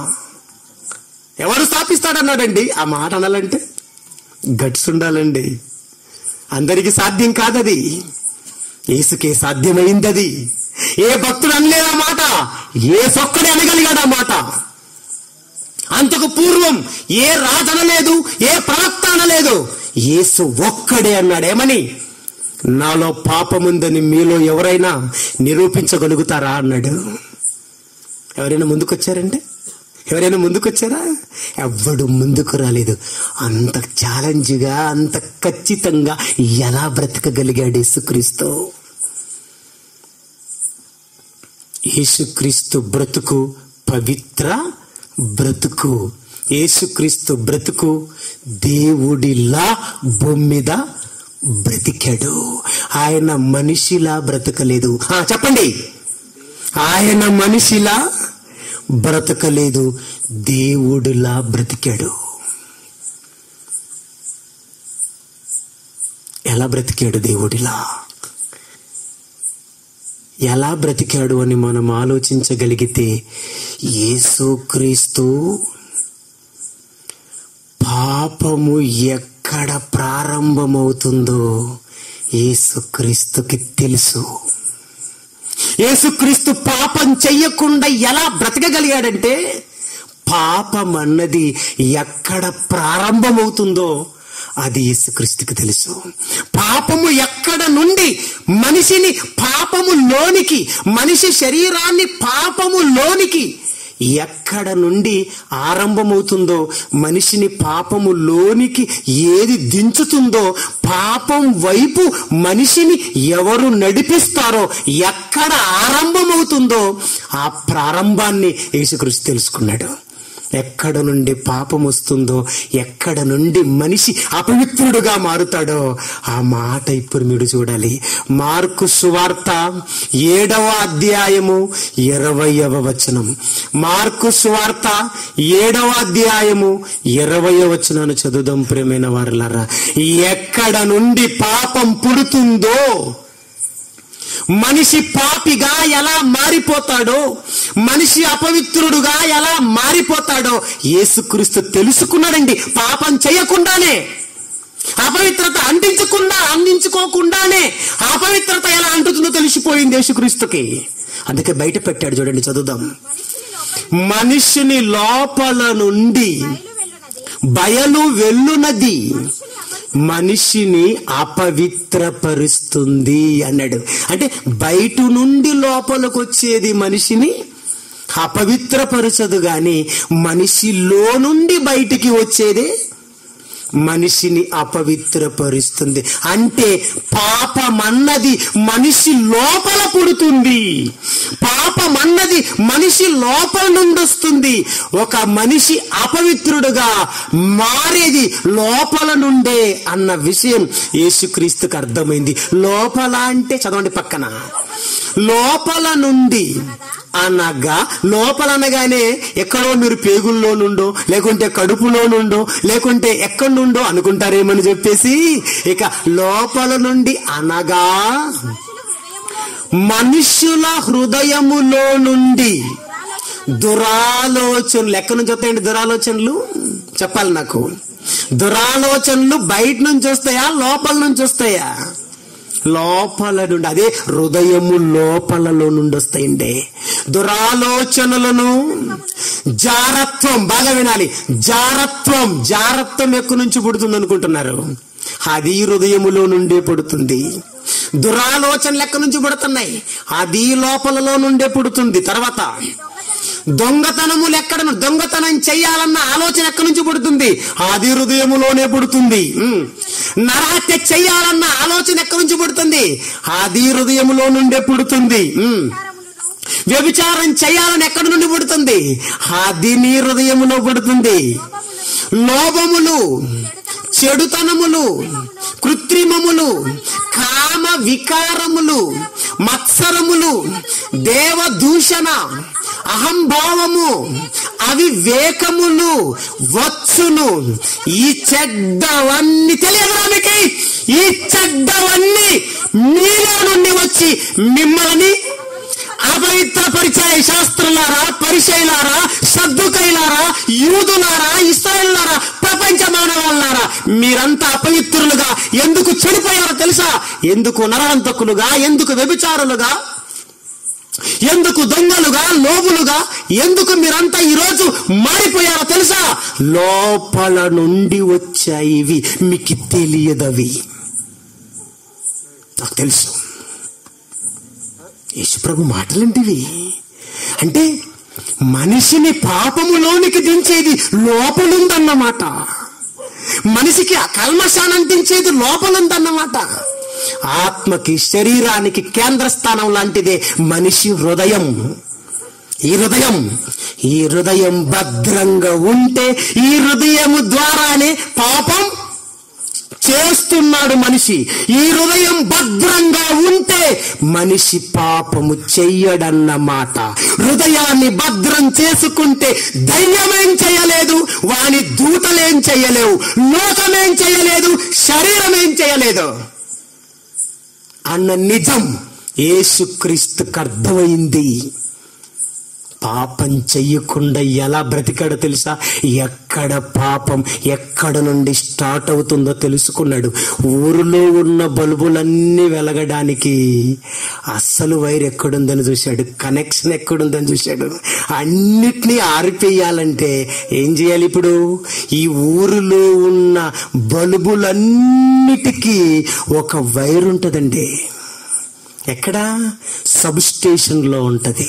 ఎవరు స్థాపిస్తాడన్నాడండి ఆ మాట అనాలంటే గట్స్ ఉండాలండి అందరికీ సాధ్యం కాదది ఏసుకే సాధ్యమైందది ఏ భక్తుడు అనలేదా మాట ఏ సొక్కడే అనగలిగాడు ఆ మాట అంతకు పూర్వం ఏ రాజు అనలేదు ఏ ప్రవక్త అనలేదు యేసు ఒక్కడే అన్నాడు ఏమని నాలో పాపముందని మీలో ఎవరైనా నిరూపించగలుగుతారా అన్నాడు ఎవరైనా ముందుకొచ్చారంటే ఎవరైనా ముందుకొచ్చారా ఎవ్వడు ముందుకు రాలేదు అంత ఛాలెంజ్గా అంత ఖచ్చితంగా ఎలా బ్రతకగలిగాడు యేసుక్రీస్తు యేసుక్రీస్తు బ్రతుకు పవిత్ర బ్రతుకు యేసుక్రీస్తు బ్రతుకు దేవుడిలా భూమి మీద బ్రతికాడు ఆయన మనిషిలా బ్రతకలేదు ఆ, చెప్పండి ఆయన మనిషిలా బ్రతకలేదు దేవుడిలా బ్రతికాడు ఎలా బ్రతికాడు దేవుడిలా ఎలా బ్రతికాడు అని మనం ఆలోచించగలిగితే యేసుక్రీస్తు పాపము ఎక్కడ ప్రారంభమవుతుందో యేసుక్రీస్తుకి తెలుసు యేసుక్రీస్తు పాపం చెయ్యకుండా ఎలా బ్రతకగలిగాడంటే పాపం అన్నది ఎక్కడ ప్రారంభమవుతుందో అది యేసుక్రీస్తుకి తెలుసు పాపము ఎక్కడ నుండి మనిషిని పాపము లోనికి మనిషి శరీరాన్ని పాపము లోనికి ఎక్కడ నుండి ఆరంభమవుతుందో మనిషిని పాపము లోనికి ఏది దించుతుందో పాపం వైపు మనిషిని ఎవరు నడిపిస్తారో ఎక్కడ ఆరంభమవుతుందో ఆ ప్రారంభాన్ని యేసుక్రీస్తు తెలుసుకున్నాడు ఎక్కడ నుండి పాపం వస్తుందో ఎక్కడ నుండి మనిషి అపవిత్రుడుగా మారుతాడో ఆ మాట ఇప్పుడు మీరు చూడాలి మార్కు సువార్త ఏడవ అధ్యాయము ఇరవయవ వచనం మార్కు సువార్త ఏడవ అధ్యాయము ఇరవయ వచనాన్ని చదువుదాం ప్రేమైన వారులారా ఎక్కడ నుండి పాపం పుడుతుందో మనిషి పాపిగా ఎలా మారిపోతాడో మనిషి అపవిత్రుడుగా ఎలా మారిపోతాడో యేసుక్రీస్తు తెలుసుకున్నాడండి పాపం చేయకుండానే అపవిత్రత అంటించకుండా అందించుకోకుండానే అపవిత్రత ఎలా అంటుతుందో తెలిసిపోయింది యేసుక్రీస్తుకి అందుకే బయట పెట్టాడు చూడండి చదువుదాం మనిషిని లోపల మనిషిని లోపల నుండి బయలు వెళ్ళునది బయలు వెళ్ళునది మనిషిని మనిషిని అపవిత్ర అపవిత్రపరుస్తుంది అన్నాడు అంటే బయట నుండి లోపలికి వచ్చేది మనిషిని అపవిత్రపరచదు గాని మనిషిలో నుండి బయటికి వచ్చేదే మనిషిని అపవిత్రపరుస్తుంది అంటే పాపమన్నది మనిషి లోపల పుడుతుంది పాపమన్నది మనిషి లోపల నుండి వస్తుంది ఒక మనిషి అపవిత్రుడుగా మారేది లోపల నుండే అన్న విషయం యేసుక్రీస్తుకు అర్థమైంది లోపల అంటే చదవండి పక్కన లోపల నుండి అనగా లోపల అనగానే ఎక్కడో మీరు పేగుల్లో నుండో లేకుంటే కడుపులో నుండో లేకుంటే ఎక్కడి నుండో అనుకుంటారేమని చెప్పేసి ఇక లోపల నుండి అనగా మనుషుల మనుషుల హృదయములో హృదయములో నుండి దురాలోచన దురాలోచనలు ఎక్కడి నుంచి వస్తాయండి దురాలోచనలు చెప్పాలి నాకు దురాలోచనలు బయట నుంచి వస్తాయా లోపల నుంచి వస్తాయా లోపల నుండి అదే హృదయము లోపలలో నుండి వస్తాయండి దురాలోచనలను జారత్వం బాగా వినాలి జారత్వం జారత్వం ఎక్కడి నుంచి పుడుతుంది అనుకుంటున్నారు అది హృదయములో నుండే పుడుతుంది దురాలోచనలు ఎక్కడి నుంచి పుడుతున్నాయి అది లోపలలో నుండే పుడుతుంది తర్వాత దొంగతనములు ఎక్కడ ను- దొంగతనం చేయాలన్న ఆలోచన ఎక్కడి నుంచి పుడుతుంది ఆది హృదయములోనే పుడుతుంది ఉమ్. నరహత్య చేయాలన్న ఆలోచన ఎక్కడి నుంచి పుడుతుంది ఆది హృదయములో నుండే పుడుతుంది ఉమ్. వ్యభిచారం చేయాలని ఎక్కడి నుండి పుడుతుంది అది నీ హృదయములో పుడుతుంది లోభములు చెడుతనములు కృత్రిమములు కామ వికారములు మత్సరములు దేవదూషణ అహంభావము అవివేకములు వచ్చును ఈ చెడ్డవన్నీ తెలియడానికి ఈ చెడ్డవన్నీ మీలో నుండి వచ్చి మిమ్మల్ని అపవిత్రపరిచాయి శాస్త్రులారా పరిచయులారా సద్దుకైలారా యూదులారా ఇస్రాయల్లారా ప్రపంచ మానవాళ్ళారా మీరంతా అపవిత్రులుగా ఎందుకు చెడిపోయారో తెలుసా ఎందుకు నరహంతకులుగా ఎందుకు వ్యభిచారులుగా ఎందుకు దొంగలుగా లోబులుగా ఎందుకు మీరంతా ఈరోజు మారిపోయారో తెలుసా లోపల నుండి వచ్చాయి ఇవి మీకు తెలియదవి నాకు తెలుసు యేసుప్రభు మాటలంటివి అంటే మనిషిని పాపములోనికి దించేది లోపలుందన్నమాట మనిషికి ఆ కల్మషాన్ని అంటించేది లోపలుందన్నమాట ఆత్మకి శరీరానికి కేంద్ర స్థానం లాంటిదే మనిషి హృదయం ఈ హృదయం ఈ హృదయం భద్రంగా ఉంటే ఈ హృదయం ద్వారానే పాపం చేస్తున్నాడు మనిషి ఈ హృదయం భద్రంగా ఉంటే మనిషి పాపము చెయ్యడన్న మాట హృదయాన్ని భద్రం చేసుకుంటే దయ్యమేం చేయలేదు వాని దూతలేం చేయలేవు లోకమేం చేయలేదు శరీరమేం చేయలేదు అన్న నిజం యేసుక్రీస్తుకు అర్థమైంది పాపం చెయ్యకుండా ఎలా బ్రతికాడో తెలుసా ఎక్కడ పాపం ఎక్కడ నుండి స్టార్ట్ అవుతుందో తెలుసుకున్నాడు ఊరిలో ఉన్న బల్బులన్నీ వెలగడానికి అస్సలు వైర్ ఎక్కడుందని చూశాడు కనెక్షన్ ఎక్కడుందని చూశాడు అన్నిటినీ ఆరిపేయాలంటే ఏం చేయాలి ఇప్పుడు ఈ ఊరిలో ఉన్న బల్బులన్నిటికీ ఒక వైర్ ఉంటుందండి ఎక్కడ సబ్ స్టేషన్లో ఉంటది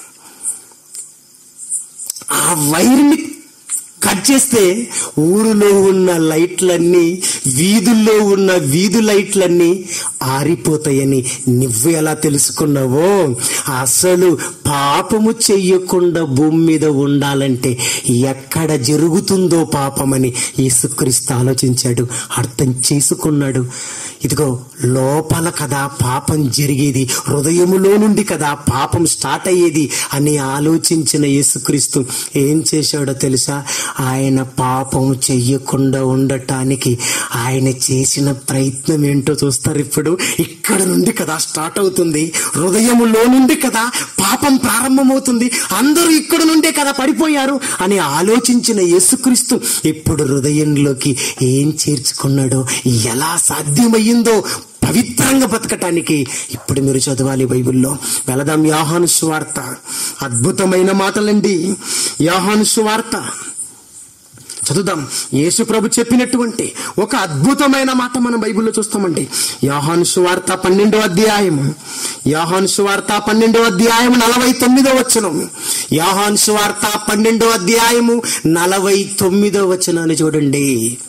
ఆ వైర్ని కట్ చేస్తే ఊరిలో ఉన్న లైట్లన్నీ వీధుల్లో ఉన్న వీధు లైట్లన్నీ ఆరిపోతాయని నువ్వు ఎలా తెలుసుకున్నావో అసలు పాపము చెయ్యకుండా భూమి మీద ఉండాలంటే ఎక్కడ జరుగుతుందో పాపమని యేసుక్రీస్తు ఆలోచించాడు అర్థం చేసుకున్నాడు ఇదిగో లోపల కదా పాపం జరిగేది హృదయములో నుండి కదా పాపం స్టార్ట్ అయ్యేది అని ఆలోచించిన యేసుక్రీస్తు ఏం చేశాడో తెలుసా ఆయన పాపం చెయ్యకుండా ఉండటానికి ఆయన చేసిన ప్రయత్నం ఏంటో చూస్తారు ఇప్పుడు ఇక్కడ నుండి కదా స్టార్ట్ అవుతుంది హృదయములో నుండి కదా పాపం ప్రారంభమవుతుంది అందరూ ఇక్కడ నుండే కదా పడిపోయారు అని ఆలోచించిన యేసుక్రీస్తు ఇప్పుడు హృదయంలోకి ఏం చేర్చుకున్నాడో ఎలా సాధ్యమయ్యిందో పవిత్రంగా బతకటానికి ఇప్పుడు మీరు చదవాలి బైబిల్లో వెళదాం యాహాను సువార్త అద్భుతమైన మాటలండి యాహాను సువార్త చదువుదాం యేసు ప్రభు చెప్పినటువంటి ఒక అద్భుతమైన మాట మనం బైబిల్లో చూస్తామండి యాహాను సువార్త పన్నెండో అధ్యాయము యాహాను సువార్త పన్నెండో అధ్యాయము నలభై తొమ్మిదో వచనం యాహాను సువార్త పన్నెండో అధ్యాయము నలభై తొమ్మిదో వచనాన్ని చూడండి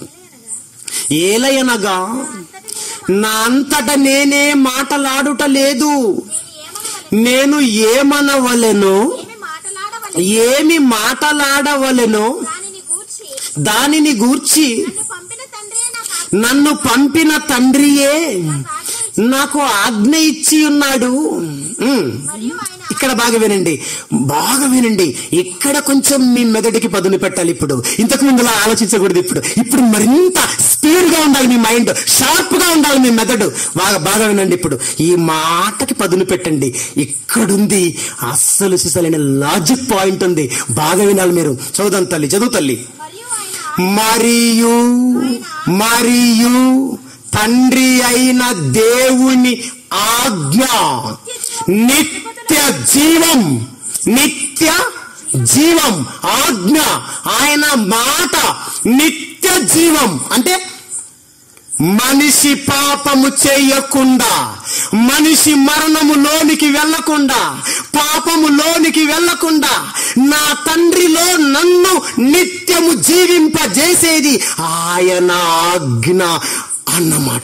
ఏలయనగా నా అంతట నేనే మాటలాడుట లేదు నేను ఏమనవలెనో ఏమి మాటలాడవలె ఏమి మాటలాడవలెనో దానిని గూర్చి దానిని గూర్చి నన్ను పంపిన తండ్రియే నాకు నన్ను పంపిన తండ్రియే నాకు ఆజ్ఞ ఇచ్చి ఉన్నాడు ఉమ్. మరియు ఆయన ఇక్కడ బాగా వినండి బాగా వినండి ఇక్కడ కొంచెం మీ మెదడుకి పదును పెట్టాలి ఇప్పుడు ఇంతకు ముందులా ఆలోచించకూడదు ఇప్పుడు ఇప్పుడు మరింత స్పీడ్ గా ఉండాలి మీ మైండ్ షార్ప్ గా ఉండాలి మీ మెదడు బాగా బాగా వినండి ఇప్పుడు ఈ మాటకి పదును పెట్టండి ఇక్కడుంది అస్సలు సిసలైన లాజిక్ పాయింట్ ఉంది బాగా వినాలి మీరు చదువుదాం తల్లి చదువు తల్లి మరియు ఆయన మరియు మరియు తండ్రి అయిన దేవుని ఆజ్ఞ నిత్య జీవం నిత్య జీవం ఆజ్ఞ ఆయన మాట నిత్య జీవం అంటే మనిషి పాపము చేయకుండా మనిషి మరణములోనికి వెళ్ళకుండా పాపములోనికి వెళ్ళకుండా నా తండ్రిలో నన్ను నిత్యము జీవింపజేసేది ఆయన ఆజ్ఞ అన్నమాట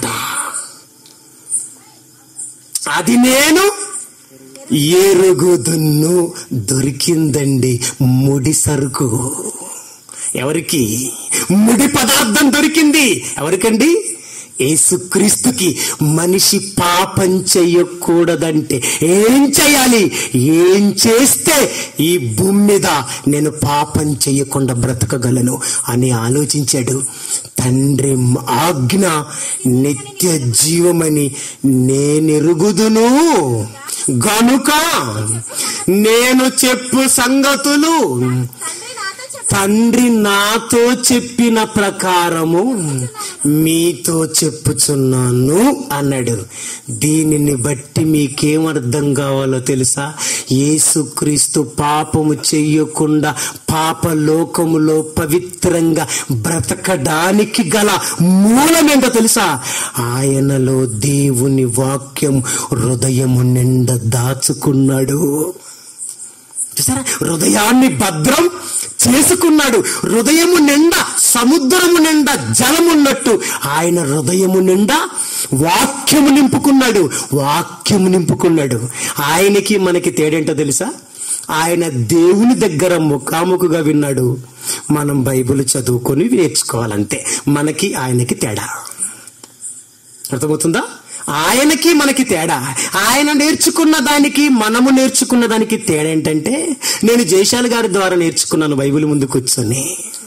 అది నేను ఎరుగుదున్ను దొరికిందండి ముడి సరుకు ఎవరికి ముడి పదార్థం దొరికింది ఎవరికండి యేసుక్రీస్తుకి మనిషి పాపం చెయ్యకూడదంటే ఏం చేయాలి ఏం చేస్తే ఈ భూమి మీద నేను పాపం చెయ్యకుండా బ్రతకగలను అని ఆలోచించాడు తండ్రి ఆజ్ఞ నిత్య జీవమని నేనెరుగుదును గనుక నేను చెప్పు సంగతులు తండ్రి నాతో చెప్పు తండ్రి నాతో చెప్పిన ప్రకారము మీతో చెప్పుచున్నాను అన్నాడు దీనిని బట్టి మీకేం అర్థం కావాలో తెలుసా యేసుక్రీస్తు పాపము చెయ్యకుండా పాప లోకములో పవిత్రంగా బ్రతకడానికి గల మూలమేంటో తెలుసా ఆయనలో దేవుని వాక్యం హృదయము నిండా దాచుకున్నాడు చూసారా హృదయాన్ని భద్రం చేసుకున్నాడు హృదయము నిండా సముద్రము నిండా జలమున్నట్టు ఆయన హృదయము నిండా వాక్యము నింపుకున్నాడు వాక్యము నింపుకున్నాడు ఆయనకి మనకి తేడేంటో తెలుసా ఆయన దేవుని దగ్గర ముఖాముఖిగా విన్నాడు మనం బైబిల్ చదువుకొని నేర్చుకోవాలంతే మనకి ఆయనకి తేడా అర్థమవుతుందా ఆయనకి మనకి తేడా ఆయన నేర్చుకున్న దానికి మనము నేర్చుకున్న దానికి తేడా ఏంటంటే నేను జయశాలి గారి ద్వారా నేర్చుకున్నాను బైబిల్ ముందు కూర్చొని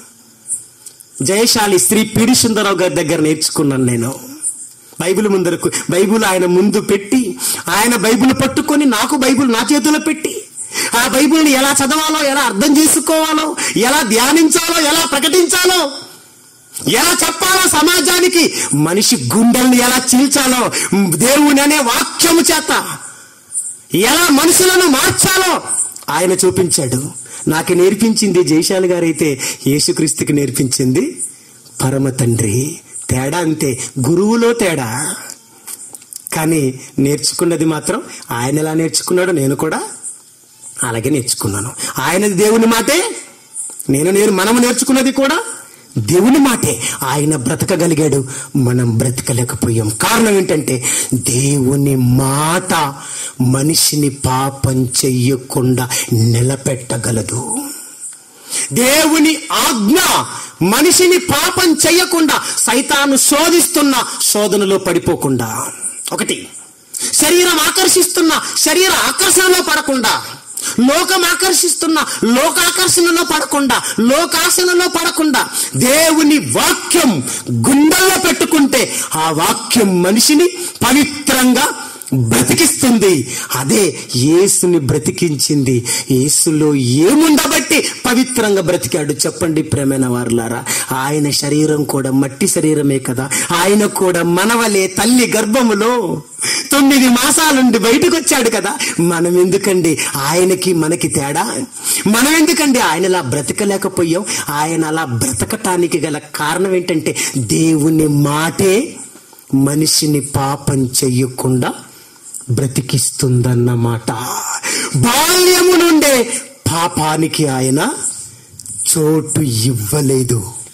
జయశాలి శ్రీ పిడి సుందరరావు గారి దగ్గర నేర్చుకున్నాను నేను బైబిల్ ముందరకు బైబిల్ ఆయన ముందు పెట్టి ఆయన బైబిల్ పట్టుకొని నాకు బైబిల్ నా చేతిలో పెట్టి ఆ బైబిల్ని ఎలా చదవాలో ఎలా అర్థం చేసుకోవాలో ఎలా ధ్యానించాలో ఎలా ప్రకటించాలో ఎలా చెప్పాలో సమాజానికి మనిషి గుండెల్ని ఎలా చీల్చాలో దేవుని అనే వాక్యము చేత ఎలా మనుషులను మార్చాలో ఆయన చూపించాడు నాకు నేర్పించింది జయశాలి గారైతే యేసుక్రీస్తుకి నేర్పించింది పరమ తండ్రి తేడా అంతే గురువులో తేడా కానీ నేర్చుకున్నది మాత్రం ఆయన ఎలా నేర్చుకున్నాడో నేను కూడా అలాగే నేర్చుకున్నాను ఆయనది దేవుని మాటే నేను నేను మనము నేర్చుకున్నది కూడా దేవుని మాటే ఆయన బ్రతకగలిగాడు మనం బ్రతకలేకపోయాం కారణం ఏంటంటే దేవుని మాట మనిషిని పాపం చెయ్యకుండా నిలబెట్టగలదు దేవుని ఆజ్ఞ మనిషిని పాపం చెయ్యకుండా సైతాను శోధిస్తున్న శోధనలో పడిపోకుండా ఒకటి శరీరం ఆకర్షిస్తున్న శరీర ఆకర్షణలో పడకుండా లోకం ఆకర్షిస్తున్న లోకాకర్షణలో పడకుండా లోకాశనలో పడకుండా దేవుని వాక్యం గుండెల్లో పెట్టుకుంటే ఆ వాక్యం మనిషిని పవిత్రంగా బ్రతికిస్తుంది అదే యేసుని బ్రతికించింది యేసులో ఏముండబట్టి పవిత్రంగా బ్రతికాడు చెప్పండి ప్రేమైన వారులారా ఆయన శరీరం కూడా మట్టి శరీరమే కదా ఆయన కూడా మనవలే తల్లి గర్భములో తొమ్మిది మాసాల నుండి బయటకు వచ్చాడు కదా మనం ఎందుకండి ఆయనకి మనకి తేడా మనం ఎందుకండి ఆయన అలా బ్రతకలేకపోయాం ఆయన అలా బ్రతకటానికి గల కారణం ఏంటంటే దేవుని మాటే మనిషిని పాపం చెయ్యకుండా బ్రతికిస్తుందన్నమాట బాల్యము నుండే పాపానికి ఆయన చోటు ఇవ్వలేదు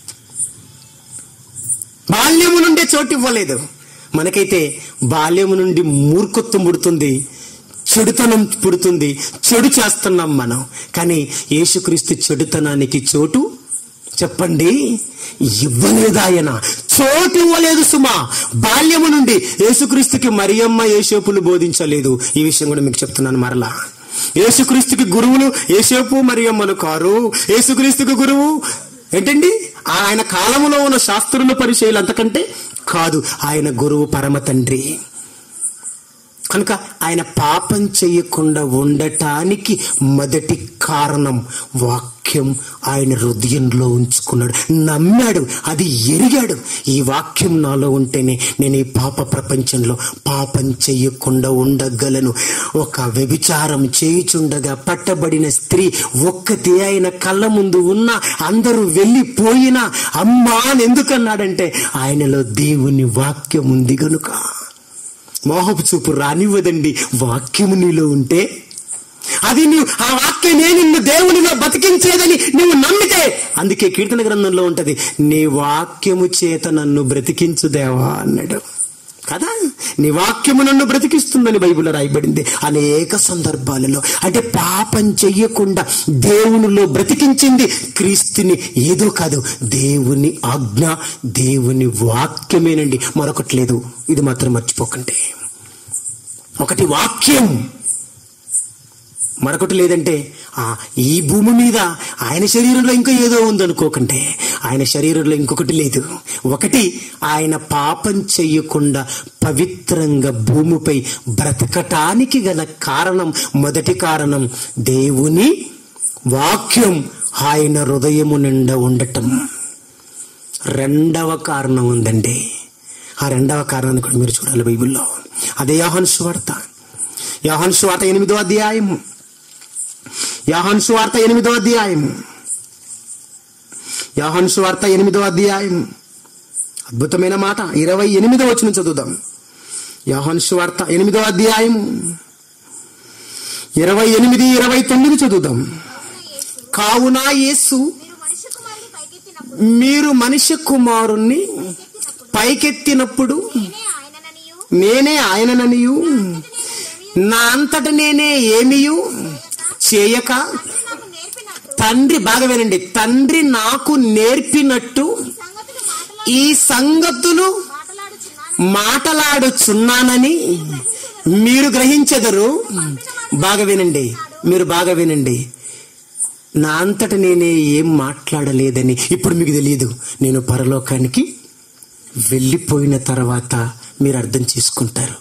బాల్యము నుండే చోటు ఇవ్వలేదు మనకైతే బాల్యము నుండి మూర్ఖత్వం పుడుతుంది చెడుతనం పుడుతుంది చెడు చేస్తున్నాం మనం కానీ యేసుక్రీస్తు చెడుతనానికి చోటు చెప్పండి ఇవ్వలేదు ఆయన చోటు ఇవ్వలేదు సుమా బాల్యము నుండి యేసుక్రీస్తుకి మరియమ్మ యేసేపులు బోధించలేదు ఈ విషయం కూడా మీకు చెప్తున్నాను మరలా యేసుక్రీస్తుకి గురువులు యేసేపు మరియమ్మలు కారు యేసుక్రీస్తుకి గురువు ఏంటండి ఆయన కాలములో ఉన్న శాస్త్రుల పరిచయాలు అంతకంటే కాదు ఆయన గురువు పరమ తండ్రి కనుక ఆయన పాపం చేయకుండా ఉండటానికి మొదటి కారణం వాక్యం ఆయన హృదయంలో ఉంచుకున్నాడు నమ్మాడు అది ఎరిగాడు ఈ వాక్యం నాలో ఉంటేనే నేను ఈ పాప ప్రపంచంలో పాపం చేయకుండా ఉండగలను ఒక వ్యభిచారం చేయుచుండగా పట్టబడిన స్త్రీ ఒక్కతే ఆయన కళ్ళ ముందు ఉన్న అందరూ వెళ్ళిపోయినా అమ్మా అని ఎందుకన్నాడంటే ఆయనలో దేవుని వాక్యం ఉంది గనుక మోహపు చూపు రానివ్వదండి వాక్యము నీలో ఉంటే అది నువ్వు ఆ వాక్యమే నిన్ను దేవునిలో బతికించేదని నువ్వు నమ్మితే అందుకే కీర్తన గ్రంథంలో ఉంటది నీ వాక్యము చేత నన్ను బ్రతికించు దేవా అన్నాడు కదా నీ వాక్యము నన్ను బ్రతికిస్తుందని బైబిల్లో రాయబడింది అనేక సందర్భాలలో అంటే పాపం చెయ్యకుండా దేవునిలో బ్రతికించింది క్రీస్తుని ఏదో కాదు దేవుని ఆజ్ఞ దేవుని వాక్యమేనండి మరొకటి లేదు ఇది మాత్రం మర్చిపోకండి ఒకటి వాక్యం మరొకటి లేదంటే ఆ ఈ భూమి మీద ఆయన శరీరంలో ఇంకా ఏదో ఉందనుకోకంటే ఆయన శరీరంలో ఇంకొకటి లేదు ఒకటి ఆయన పాపం చెయ్యకుండా పవిత్రంగా భూమిపై బ్రతకటానికి గల కారణం మొదటి కారణం దేవుని వాక్యం ఆయన హృదయము నిండా ఉండటం రెండవ కారణం ఉందండి ఆ రెండవ కారణాన్ని కూడా మీరు చూడాలి బైబిల్లో అదే యాహన్ సువార్త యాహన్ సువార్త ఎనిమిదో అధ్యాయం యాహన్ సువార్త ఎనిమిదో అధ్యాయం యాహన్ సువార్త ఎనిమిదో అధ్యాయం అద్భుతమైన మాట ఇరవై ఎనిమిదో వచ్చిన చదువుదాం యాహన్ సువార్త ఎనిమిదో అధ్యాయం ఇరవై ఎనిమిది ఇరవై తొమ్మిది చదువుదాం కావున యేసు మీరు మనుష్య కుమారుని మీరు మనిషి కుమారుణ్ణి పైకెత్తినప్పుడు పైకెత్తినప్పుడు నేనే ఆయనననియు నేనే ఆయనననియు నా అంతట నేనే ఏమియు చేయక నాకు నేర్పినట్టు తండ్రి బాగా వినండి తండ్రి నాకు నేర్పినట్టు సంగతులు మాటలా ఈ సంగతులు మాట్లాడుచున్నాను మాటలాడుచున్నానని మీరు గ్రహించెదరు బాగా వినండి మీరు బాగా వినండి నా అంతట నేనే ఏం మాట్లాడలేదని ఇప్పుడు మీకు తెలియదు నేను పరలోకానికి వెళ్ళిపోయిన తర్వాత మీరు అర్థం చేసుకుంటారు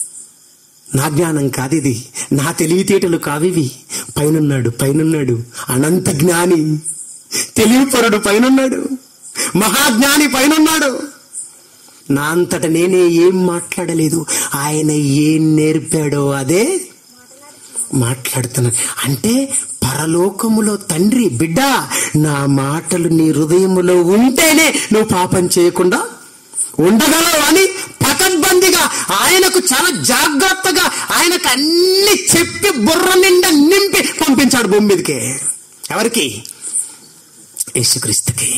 నా జ్ఞానం కాదు ఇది నా తెలివితేటలు కావివి పైనున్నాడు పైనున్నాడు అనంత జ్ఞాని తెలివిపరుడు పైనున్నాడు మహాజ్ఞాని పైనున్నాడు నా అంతట నేనే ఏం మాట్లాడలేదు ఆయన ఏం నేర్పాడో అదే మాట్లాడుతున్నాను అంటే పరలోకములో తండ్రి బిడ్డ నా మాటలు నీ హృదయములో ఉంటేనే నువ్వు పాపం చేయకుండా ఉండగలవు అని పకడ్బందీగా ఆయనకు చాలా జాగ్రత్తగా ఆయనకు అన్ని చెప్పి బుర్ర నిండా నింపి పంపించాడు భూమి మీదకి ఎవరికి యేసుక్రీస్తుకి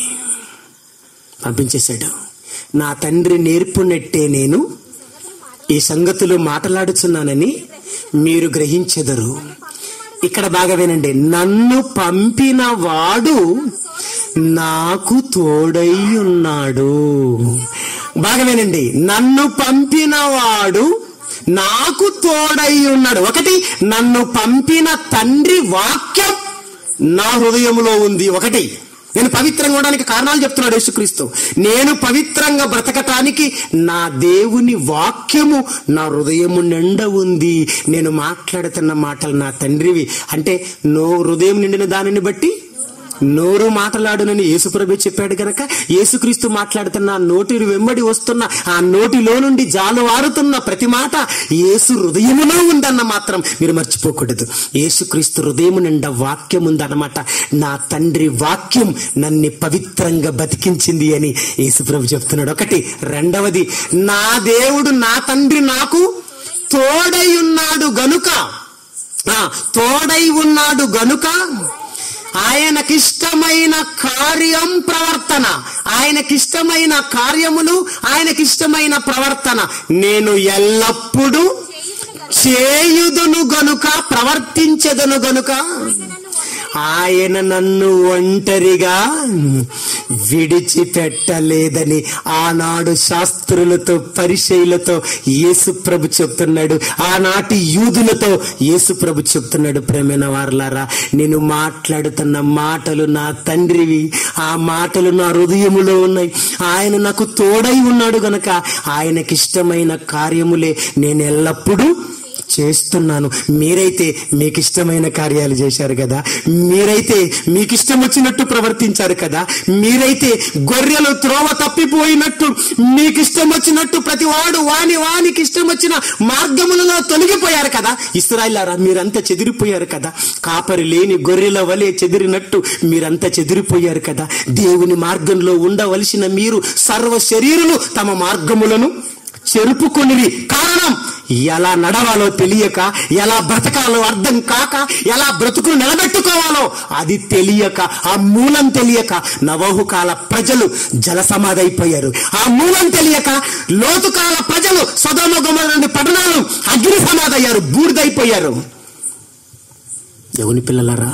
పంపించేశాడు నా తండ్రి నేర్పునట్టే నేను ఈ సంగతులు మాట్లాడుచున్నానని మీరు గ్రహించెదరు ఇక్కడ బాగా వినండి నన్ను పంపిన వాడు నాకు తోడై ఉన్నాడు బాగా వినండి నన్ను పంపిన వాడు నాకు తోడై ఉన్నాడు ఒకటి నన్ను పంపిన తండ్రి వాక్యం నా హృదయములో ఉంది ఒకటి నేను పవిత్రంగా ఉండడానికి కారణాలు చెప్తున్నాడు యేసుక్రీస్తు నేను పవిత్రంగా బ్రతకటానికి నా దేవుని వాక్యము నా హృదయము నిండా ఉంది నేను మాట్లాడుతున్న మాటలు నా తండ్రివి అంటే నో హృదయం నిండిన దానిని బట్టి నోరు మాట్లాడునని యేసుప్రభు చెప్పాడు గనక యేసుక్రీస్తు మాట్లాడుతున్న ఆ నోటి వెంబడి వస్తున్న ఆ నోటిలో నుండి జాలు వారుతున్న ప్రతి మాట యేసు హృదయములో ఉందన్న మాత్రం మీరు మర్చిపోకూడదు యేసుక్రీస్తు హృదయము నిండా వాక్యం ఉందన్నమాట నా తండ్రి వాక్యం నన్ను పవిత్రంగా బతికించింది అని యేసుప్రభు చెప్తున్నాడు ఒకటి రెండవది నా దేవుడు నా తండ్రి నాకు తోడై ఉన్నాడు గనుక ఆ, తోడై ఉన్నాడు గనుక ఆయనకిష్టమైన కార్యం ప్రవర్తన ఆయనకిష్టమైన కార్యములు ఆయనకిష్టమైన ప్రవర్తన నేను ఎల్లప్పుడూ చేయుదును గనుక ప్రవర్తించదును గనుక ఆయన నన్ను ఒంటరిగా విడిచిపెట్టలేదని ఆనాడు శాస్త్రులతో పరిచయులతో యేసు ప్రభు చెప్తున్నాడు ఆనాటి యూదులతో యేసు ప్రభు చెప్తున్నాడు ప్రేమైన వారలారా నేను మాట్లాడుతున్న మాటలు నా తండ్రివి ఆ మాటలు నా హృదయములో ఉన్నాయి ఆయన నాకు తోడై ఉన్నాడు గనక ఆయనకిష్టమైన కార్యములే నేను ఎల్లప్పుడూ చేస్తున్నాను మీరైతే మీకు ఇష్టమైన కార్యాలు చేశారు కదా మీరైతే మీకు ఇష్టం వచ్చినట్టు ప్రవర్తించారు కదా మీరైతే గొర్రెలు త్రోవ తప్పిపోయినట్టు మీకు ఇష్టం వచ్చినట్టు ప్రతి వాడు వాని వానికి ఇష్టం వచ్చిన మార్గములలో తొలగిపోయారు కదా ఇస్రాయిలారా మీరంతా చెదిరిపోయారు కదా కాపరి లేని గొర్రెల వలె చెదిరినట్టు మీరంతా చెదిరిపోయారు కదా దేవుని మార్గంలో ఉండవలసిన మీరు సర్వ శరీరులు తమ మార్గములను చెరుపుకొనిరి కారణం ఎలా నడవాలో తెలియక ఎలా బ్రతకాలో అర్థం కాక ఎలా బ్రతుకును నిలబెట్టుకోవాలో అది తెలియక ఆ మూలం తెలియక నవహుకాల ప్రజలు జలసమాధైపోయారు ఆ మూలం తెలియక లోతుకాల ప్రజలు సదోమగమ నుండి పట్టణాలు అగ్ని సమాధయ్యారు బూడిదైపోయారు దేవుని పిల్లలరా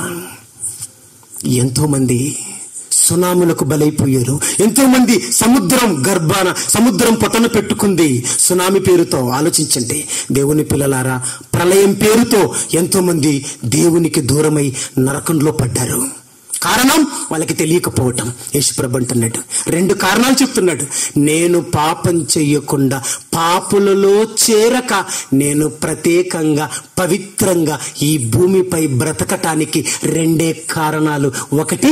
ఎంతో మంది సునాములకు బలైపోయారు ఎంతో మంది సముద్రం గర్భాన సముద్రం పొట్టన పెట్టుకుంది సునామీ పేరుతో ఆలోచించండి దేవుని పిల్లలారా ప్రళయం పేరుతో ఎంతో మంది దేవునికి దూరమై నరకంలో పడ్డారు కారణం వాళ్ళకి తెలియకపోవటం యేసుప్రభు అంటున్నాడు రెండు కారణాలు చెప్తున్నాడు నేను పాపం చెయ్యకుండా పాపులలో చేరక నేను ప్రత్యేకంగా పవిత్రంగా ఈ భూమిపై బ్రతకటానికి రెండే కారణాలు ఒకటి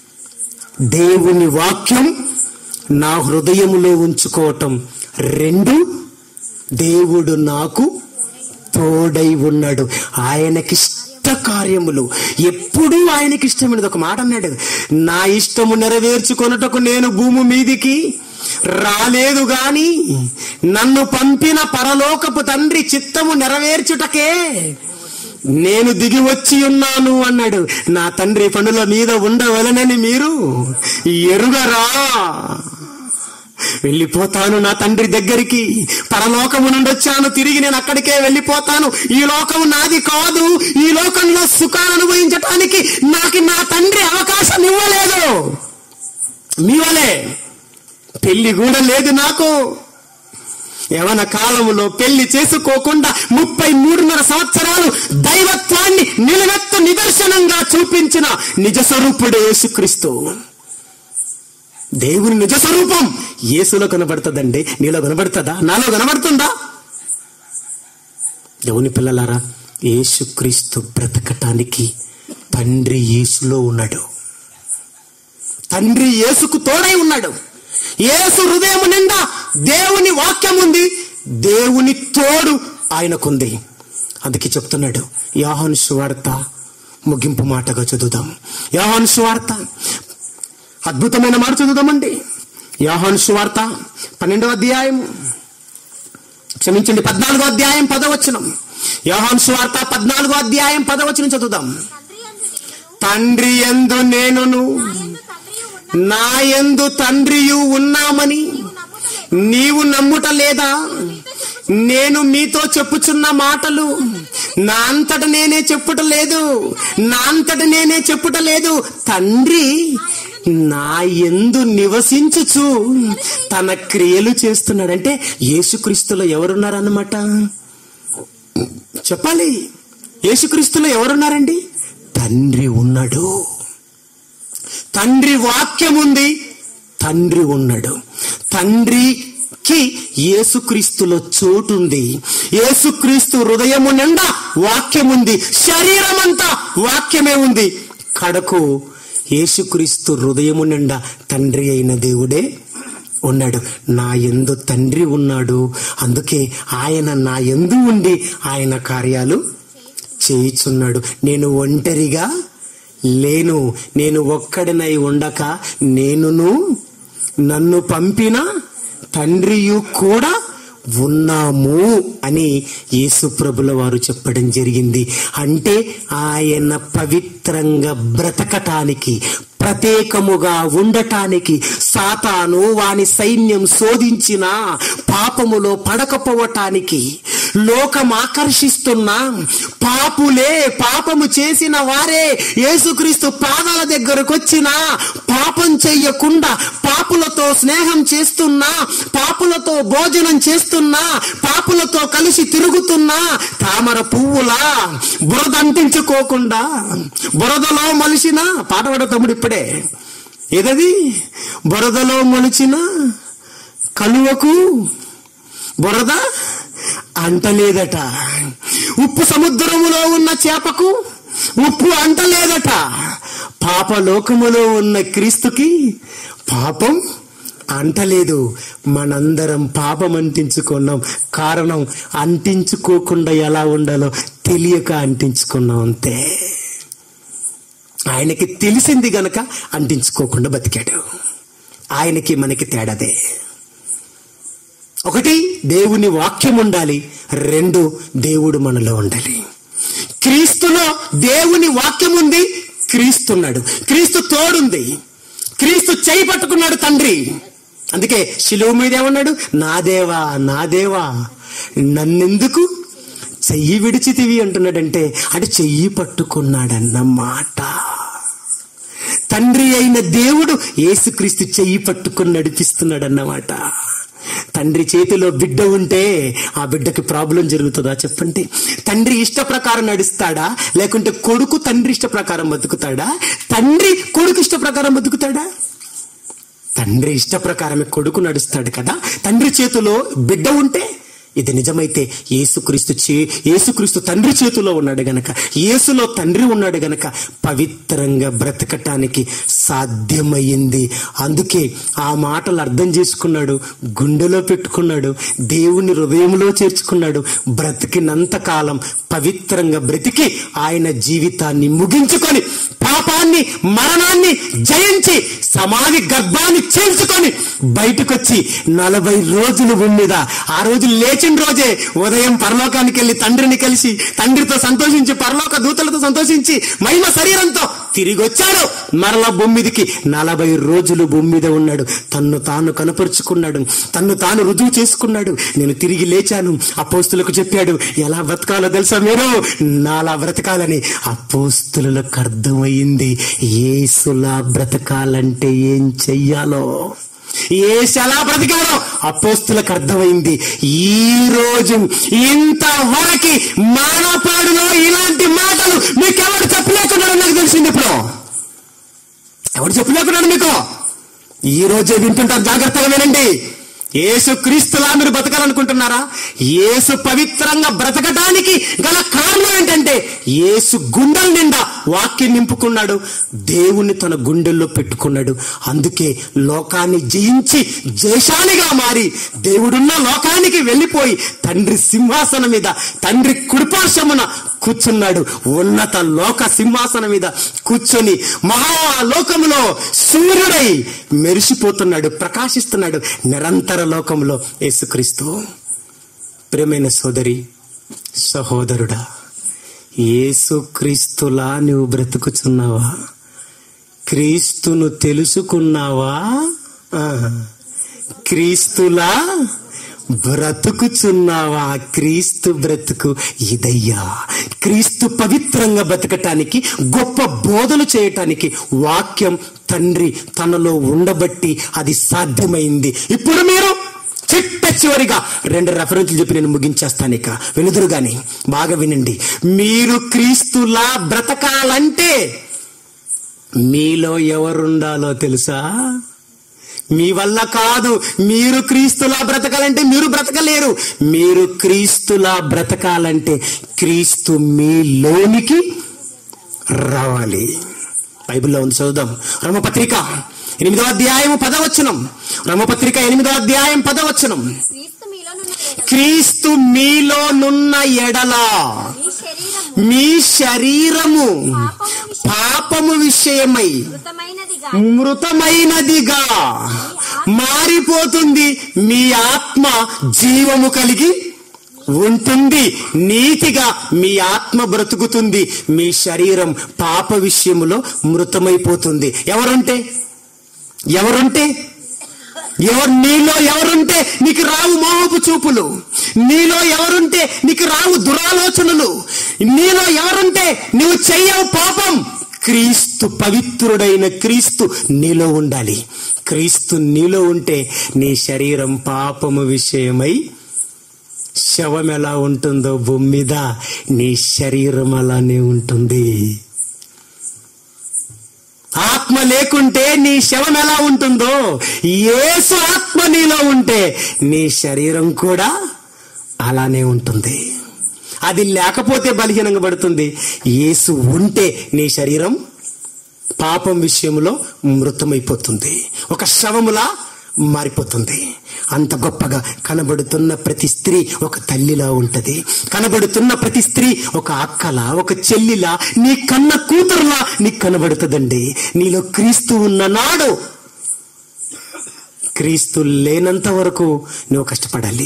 దేవుని వాక్యం నా హృదయములో ఉంచుకోవటం రెండు దేవుడు నాకు తోడై ఉన్నాడు ఆయనకిష్ట కార్యములు ఎప్పుడూ ఆయనకి ఇష్టమైనది ఒక మాట అన్నాడు నా ఇష్టము నెరవేర్చుకొనుటకు నేను భూమి మీదికి రాలేదు గాని నన్ను పంపిన పరలోకపు తండ్రి చిత్తము నెరవేర్చుటకే నేను దిగి వచ్చి ఉన్నాను అన్నాడు నా తండ్రి పనుల మీద ఉండవలనని మీరు ఎరుగరా వెళ్ళిపోతాను నా తండ్రి దగ్గరికి పరలోకము నుండి వచ్చాను తిరిగి నేను అక్కడికే వెళ్ళిపోతాను ఈ లోకం నాది కాదు ఈ లోకంలో సుఖాలు అనుభవించటానికి నాకు నా తండ్రి అవకాశం ఇవ్వలేదు మీ వలే పెళ్లి కూడా లేదు నాకు యవన కాలములో పెళ్లి చేసుకోకుండా ముప్పై మూడున్నర సంవత్సరాలు దైవత్వాన్ని నిలవెత్తు నిదర్శనంగా చూపించిన నిజ స్వరూపుడే యేసుక్రీస్తు దేవుని నిజ స్వరూపం యేసులో కనబడుతుందండి నీలో కనబడుతుందా నాలో కనబడుతుందా దేవుని పిల్లలారా యేసుక్రీస్తు బ్రతకటానికి తండ్రి యేసులో ఉన్నాడు తండ్రి యేసుకు తోడై ఉన్నాడు యేసు హృదయం నిండా దేవుని వాక్యం ఉంది దేవుని తోడు ఆయనకుంది అందుకే చెప్తున్నాడు యాహాను సువార్త ముగింపు మాటగా చదువుదాం యాహాను సువార్త అద్భుతమైన మాట చదువుదామండి యాహాను సువార్త పన్నెండవ అధ్యాయం క్షమించండి పద్నాలుగో అధ్యాయం పదవచనం యోహాను సువార్త పద్నాలుగో అధ్యాయం పదవచనం చదువుదాం తండ్రి అందు నేను తండ్రి ఎందును నా యందు తండ్రియు ఉన్న నా యందు తండ్రియు ఉన్నామని నీవు నీవు నమ్ముటలేదు నమ్ముట లేదా నేను మీతో చెప్పుచున్న మాటలు నా అంతట నేనే చెప్పుట లేదు నా అంతట నేనే చెప్పుట లేదు తండ్రి నా ఎందు నివసించుచు తన క్రియలు చేస్తున్నాడు అంటే యేసుక్రీస్తులో ఎవరున్నారన్నమాట చెప్పాలి యేసుక్రీస్తులో ఎవరున్నారండి తండ్రి ఉన్నాడు తండ్రి వాక్యం ఉంది తండ్రి ఉన్నాడు తండ్రికి యేసుక్రీస్తులో చోటుంది యేసుక్రీస్తు హృదయము నిండా వాక్యం ఉంది శరీరం అంతా వాక్యమే ఉంది కడకు యేసుక్రీస్తు హృదయము నిండా తండ్రి అయిన దేవుడే ఉన్నాడు నా ఎందు తండ్రి ఉన్నాడు అందుకే ఆయన నా ఎందు ఉండి ఆయన కార్యాలు చేయుచున్నాడు నేను ఒంటరిగా లేను నేను ఒక్కడినై ఉండక నేనును నన్ను పంపిన తండ్రియు కూడా ఉన్నాము అని యేసుప్రభుల వారు చెప్పడం జరిగింది అంటే ఆయన పవిత్రంగా బ్రతకటానికి ప్రత్యేకముగా ఉండటానికి సాతాను వాని సైన్యం శోధించిన పాపములో పడకపోవటానికి లోకం ఆకర్షిస్తున్న పాపులే పాపము చేసిన వారే యేసుక్రీస్తు పాదాల దగ్గరకు వచ్చిన పాపం చెయ్యకుండా పాపులతో స్నేహం చేస్తున్నా పాపులతో భోజనం చేస్తున్నా పాపులతో కలిసి తిరుగుతున్నా తామర పువ్వులా బురద అంటించుకోకుండా బురదలో మలిసిన పాట పాడ తమ్ముడు ఇప్పుడే ఏదది బురదలో మొలిచిన కలువకు బురద అంటలేదట ఉప్పు సముద్రములో ఉన్న చేపకు ఉప్పు అంటలేదట పాపలోకములో ఉన్న క్రీస్తుకి పాపం అంటలేదు మనందరం పాపం అంటించుకున్నాం కారణం అంటించుకోకుండా ఎలా ఉండాలో తెలియక అంటించుకున్నాం అంతే ఆయనకి తెలిసింది గనక అంటించుకోకుండా బతికాడు ఆయనకి మనకి తేడాదే ఒకటి దేవుని వాక్యం ఉండాలి రెండు దేవుడు మనలో ఉండాలి క్రీస్తులో దేవుని వాక్యం ఉంది క్రీస్తున్నాడు క్రీస్తు తోడుంది క్రీస్తు చేయి పట్టుకున్నాడు తండ్రి అందుకే శిలువ మీద ఏమన్నాడు నా దేవా నా దేవా నన్నెందుకు చెయ్యి విడిచితివి అంటున్నాడంటే అంటే చెయ్యి పట్టుకున్నాడన్న మాట తండ్రి అయిన దేవుడు యేసుక్రీస్తు చెయ్యి పట్టుకుని నడిపిస్తున్నాడు అన్నమాట తండ్రి చేతిలో బిడ్డ ఉంటే ఆ బిడ్డకి ప్రాబ్లం జరుగుతుందా చెప్పండి తండ్రి ఇష్ట ప్రకారం నడుస్తాడా లేకుంటే కొడుకు తండ్రి ఇష్ట ప్రకారం బతుకుతాడా తండ్రి కొడుకు ఇష్ట ప్రకారం బతుకుతాడా తండ్రి ఇష్ట ప్రకారమే కొడుకు నడుస్తాడు కదా తండ్రి చేతిలో బిడ్డ ఉంటే ఇది నిజమైతే యేసుక్రీస్తు చే యేసుక్రీస్తు తండ్రి చేతిలో ఉన్నాడు గనక యేసులో తండ్రి ఉన్నాడు గనక పవిత్రంగా బ్రతకటానికి సాధ్యమయ్యింది అందుకే ఆ మాటలు అర్థం చేసుకున్నాడు గుండెలో పెట్టుకున్నాడు దేవుని హృదయంలో చేర్చుకున్నాడు బ్రతికినంత కాలం పవిత్రంగా బ్రతికి ఆయన జీవితాన్ని ముగించుకొని పాపాన్ని మరణాన్ని జయించి సమాధి గర్భాన్ని చేల్చుకొని బయటకొచ్చి నలభై రోజులు ఉండేదా ఆ రోజు లేచిన రోజే ఉదయం పరలోకానికి వెళ్ళి తండ్రిని కలిసి తండ్రితో సంతోషించి పరలోక దూతలతో సంతోషించి మహిమ శరీరంతో తిరిగి వచ్చాడు మరలా భూమి మీదకి నలభై రోజులు భూమి మీద ఉన్నాడు తన్ను తాను కనపరుచుకున్నాడు తన్ను తాను రుజువు చేసుకున్నాడు నేను తిరిగి లేచాను అపోస్తులకు చెప్పాడు ఎలా బ్రతకాలో తెలుసా మీరు నాలా బ్రతకాలని అపోస్తులకు అర్థమైంది ఏసులా బ్రతకాలంటే ఏం చెయ్యాలో ఏసు ఎలా బ్రతికాడో అపోస్తులకు అర్థమైంది ఈ రోజు ఇంతవరకు మానపాడులో ఇలాంటి మాటలు మీకెవరు చెప్పలేకున్నాడో నాకు తెలిసింది ఇప్పుడు ఎవరు చెప్పలేకున్నాడు మీకు ఈ రోజే వింటుంటారు జాగ్రత్తగా వినండి ఏసు క్రీస్తులా మీరు బ్రతకాలనుకుంటున్నారా ఏసు పవిత్రంగా బ్రతకడానికి గల కారణం ఏంటంటే ఏసు గుండెల నిండా వాక్యం నింపుకున్నాడు దేవుణ్ణి తన గుండెల్లో పెట్టుకున్నాడు అందుకే లోకాన్ని జయించి జయశాలిగా మారి దేవుడున్న లోకానికి వెళ్ళిపోయి తండ్రి సింహాసనం మీద తండ్రి కుడిపార్శ్వమున కూర్చున్నాడు ఉన్నత లోక సింహాసనం మీద కూర్చొని మహాలోకములో సూర్యుడై మెరిసిపోతున్నాడు ప్రకాశిస్తున్నాడు నిరంతర లోకంలో యేసుక్రీస్తు ప్రియమైన సోదరి సహోదరుడా యేసుక్రీస్తులా నువ్వు బ్రతుకుచున్నావా క్రీస్తును తెలుసుకున్నావా ఆహా. క్రీస్తులా బ్రతుకుచున్నావా క్రీస్తు బ్రతుకు ఇదయ్యా క్రీస్తు పవిత్రంగా బ్రతకటానికి గొప్ప బోధలు చేయటానికి వాక్యం తండ్రి తనలో ఉండబట్టి అది సాధ్యమైంది ఇప్పుడు మీరు చిట్ట చివరిగా రెండు రెఫరెన్స్లు చెప్పి నేను ముగించేస్తాను ఇక వినుదురు గాని బాగా వినండి మీరు క్రీస్తులా బ్రతకాలంటే మీలో ఎవరుండాలో తెలుసా మీ వల్ల కాదు మీరు క్రీస్తులా బ్రతకాలంటే మీరు బ్రతకలేరు మీరు క్రీస్తులా బ్రతకాలంటే క్రీస్తు మీలోనికి రావాలి బైబిల్లో ఉంది చదువుదాం రమపత్రిక ఎనిమిదో అధ్యాయం పదవచనం రమపత్రిక ఎనిమిదో అధ్యాయం పదవచనం క్రీస్తు మీలోనున్న ఎడల క్రీస్తు మీలోనున్న ఎడల మీ శరీరము మీ శరీరము పాపము విషయం పాపము విషయమై మృతమైనదిగా మృతమైనదిగా మారిపోతుంది మీ ఆత్మ జీవము కలిగి ఉంటుంది నీతిగా మీ ఆత్మ బ్రతుకుతుంది మీ శరీరం పాప విషయములో మృతమైపోతుంది ఎవరుంటే ఎవరుంటే ఎవరు నీలో ఎవరుంటే నీకు రావు మోహపు చూపులు నీలో ఎవరుంటే నీకు రావు దురాలోచనలు నీలో ఎవరుంటే నువ్వు చెయ్యవు పాపం క్రీస్తు పవిత్రుడైన క్రీస్తు నీలో ఉండాలి క్రీస్తు నీలో ఉంటే నీ శరీరం పాపము విషయమై శవం ఎలా ఉంటుందో భూమి మీద నీ శరీరం అలానే ఉంటుంది ఆత్మ లేకుంటే నీ శవం ఎలా ఉంటుందో ఏసు ఆత్మ నీలో ఉంటే నీ శరీరం కూడా అలానే ఉంటుంది అది లేకపోతే బలహీనంగా పడుతుంది యేసు ఉంటే నీ శరీరం పాపం విషయంలో మృతమైపోతుంది ఒక శవములా మారిపోతుంది అంత గొప్పగా కనబడుతున్న ప్రతి స్త్రీ ఒక తల్లిలా ఉంటది కనబడుతున్న ప్రతి స్త్రీ ఒక అక్కలా ఒక చెల్లిలా నీ కన్న కూతురులా నీకు కనబడుతుందండి నీలో క్రీస్తు ఉన్న నాడు క్రీస్తు లేనంత వరకు నువ్వు కష్టపడాలి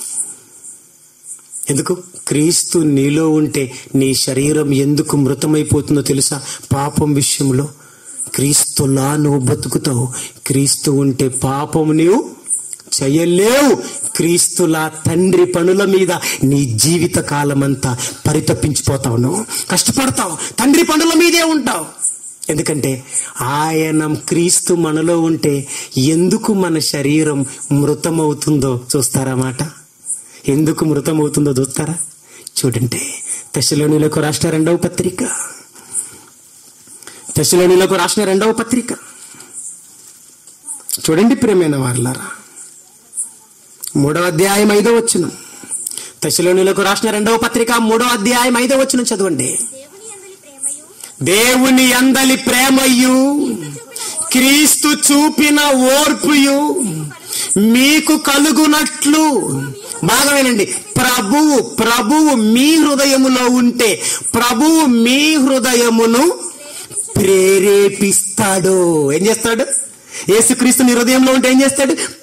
ఎందుకు క్రీస్తు నీలో ఉంటే నీ శరీరం ఎందుకు మృతమైపోతుందో తెలుసా పాపం విషయంలో క్రీస్తులా నువ్వు బతుకుతావు క్రీస్తు ఉంటే పాపం నీవు చేయలేవు క్రీస్తులా తండ్రి పనుల మీద నీ జీవిత కాలమంతా పరితపించిపోతావు నువ్వు కష్టపడతావు తండ్రి పనుల మీదే ఉంటావు ఎందుకంటే ఆయన క్రీస్తు మనలో ఉంటే ఎందుకు మన శరీరం మృతమవుతుందో చూస్తారా మాట ఎందుకు మృతమవుతుందో చూస్తారా చూడండి తెశలోనిలకు రాష్ట్ర రెండవ పత్రిక తెశలోనిలకు రాసిన రెండవ పత్రిక చూడండి ప్రేమైన వార్లారా మూడవ అధ్యాయం ఐదో వచ్చిన తెశలోనిలకు రాసిన రెండవ పత్రిక మూడవ అధ్యాయం ఐదో వచ్చిన చదవండి దేవుని అందలి ప్రేమయు దేవుని అందలి ప్రేమయు క్రీస్తు చూపిన ఓర్పుయు మీకు కలుగునట్లు బాగా వినండి ప్రభువు ప్రభువు మీ హృదయములో ఉంటే ప్రభువు మీ హృదయమును ప్రేరేపిస్తాడు ఏం చేస్తాడు యేసుక్రీస్తు నీ హృదయంలో ఉంటే ఏం చేస్తాడు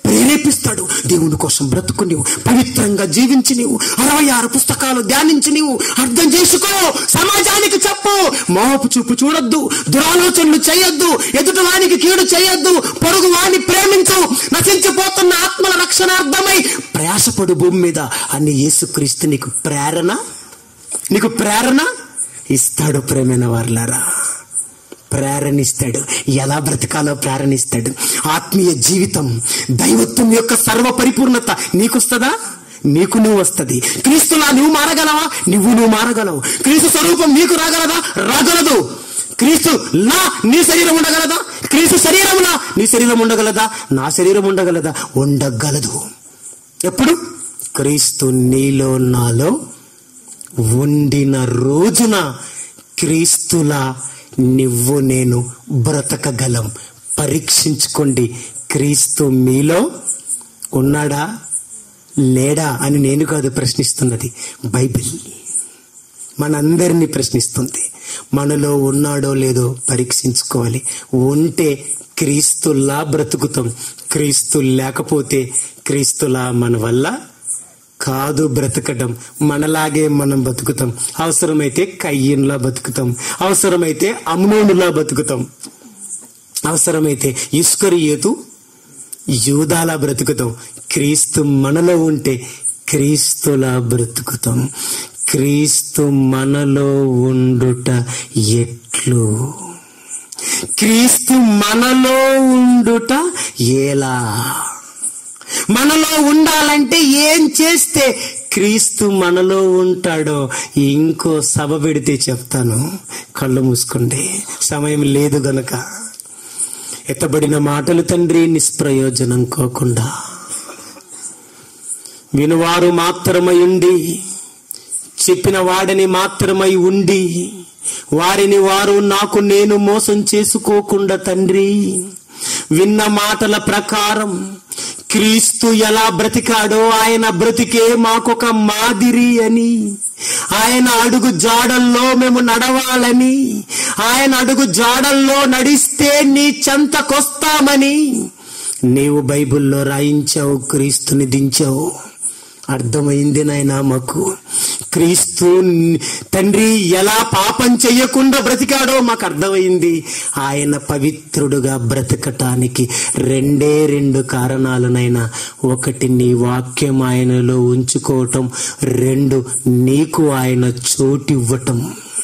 ప్రేరేపిస్తాడు దేవుని కోసం బ్రతుకు నీవు పవిత్రంగా జీవించి నీవు అరవై ఆరు పుస్తకాలు ధ్యానించి నీవు అర్థం చేసుకో సమాజానికి చెప్పు మోహపు చూపు చూడొద్దు దురాలోచనలు చేయొద్దు ఎదుటి వానికి కీడు చేయొద్దు పొరుగు వాని ప్రేమించు నశించిపోతున్న ఆత్మల రక్షణార్థమై ప్రయాసపడు భూమి మీద అని యేసుక్రీస్తు నీకు ప్రేరణ నీకు ప్రేరణ ఇస్తాడు ప్రేమైన వారులారా ప్రేరణిస్తాడు ఎలా బ్రతకాలో ప్రేరణిస్తాడు ఆత్మీయ జీవితం దైవత్వం యొక్క సర్వ పరిపూర్ణత నీకొస్తుందా నీకు నువ్వు వస్తుంది క్రీస్తులా నువ్వు మారగలవా నువ్వు నువ్వు మారగలవు క్రీస్తు స్వరూపం నీకు రాగలదా రాగలదు క్రీస్తు లా నీ శరీరం ఉండగలదా క్రీస్తు శరీరంలా నీ శరీరం ఉండగలదా నా శరీరం ఉండగలదా ఉండగలదు ఎప్పుడు క్రీస్తు నీలో నాలో ఉండిన రోజున క్రీస్తులా నువ్వు నేను బ్రతకగలం పరీక్షించుకోండి క్రీస్తు మీలో ఉన్నాడా లేడా అని నేను కాదు ప్రశ్నిస్తున్నది బైబిల్ మనందరినీ ప్రశ్నిస్తుంది మనలో ఉన్నాడో లేదో పరీక్షించుకోవాలి ఉంటే క్రీస్తులా బ్రతుకుతాం క్రీస్తు లేకపోతే క్రీస్తులా మన వల్ల కాదు బ్రతకడం మనలాగే మనం బతుకుతాం అవసరమైతే కయ్యంలా బతుకుతాం అవసరమైతే అమ్నోనులా బతుకుతాం అవసరమైతే ఇస్కరియేతు యూదాలా బ్రతుకుతాం క్రీస్తు మనలో ఉంటే క్రీస్తులా బ్రతుకుతాం క్రీస్తు మనలో ఉండుట ఎట్లు క్రీస్తు మనలో ఉండుట ఎలా మనలో ఉండాలంటే ఏం చేస్తే క్రీస్తు మనలో ఉంటాడో ఇంకో సభ పెడితే చెప్తాను కళ్ళు మూసుకోండి సమయం లేదు గనక ఎత్తబడిన మాటలు తండ్రి నిష్ప్రయోజనం కోకుండా వినువారు మాత్రమై ఉండి చెప్పిన వాడిని మాత్రమై ఉండి వారిని వారు నాకు నేను మోసం చేసుకోకుండా తండ్రి విన్న మాటల ప్రకారం క్రీస్తు ఎలా బ్రతికాడో ఆయన బ్రతికే మాకొక మాదిరి అని ఆయన అడుగు జాడల్లో మేము నడవాలని ఆయన అడుగు జాడల్లో నడిస్తే నీ చెంతకొస్తామని నీవు బైబిల్లో రాయించావు క్రీస్తుని దించావు అర్థమైంది నాయనా మాకు క్రీస్తు తండ్రి ఎలా పాపం చెయ్యకుండా బ్రతికాడో మాకు అర్థమైంది ఆయన పవిత్రుడుగా బ్రతకటానికి రెండే రెండు కారణాలనైనా ఒకటి నీ వాక్యం ఆయనలో ఉంచుకోవటం రెండు నీకు ఆయన చోటివ్వటం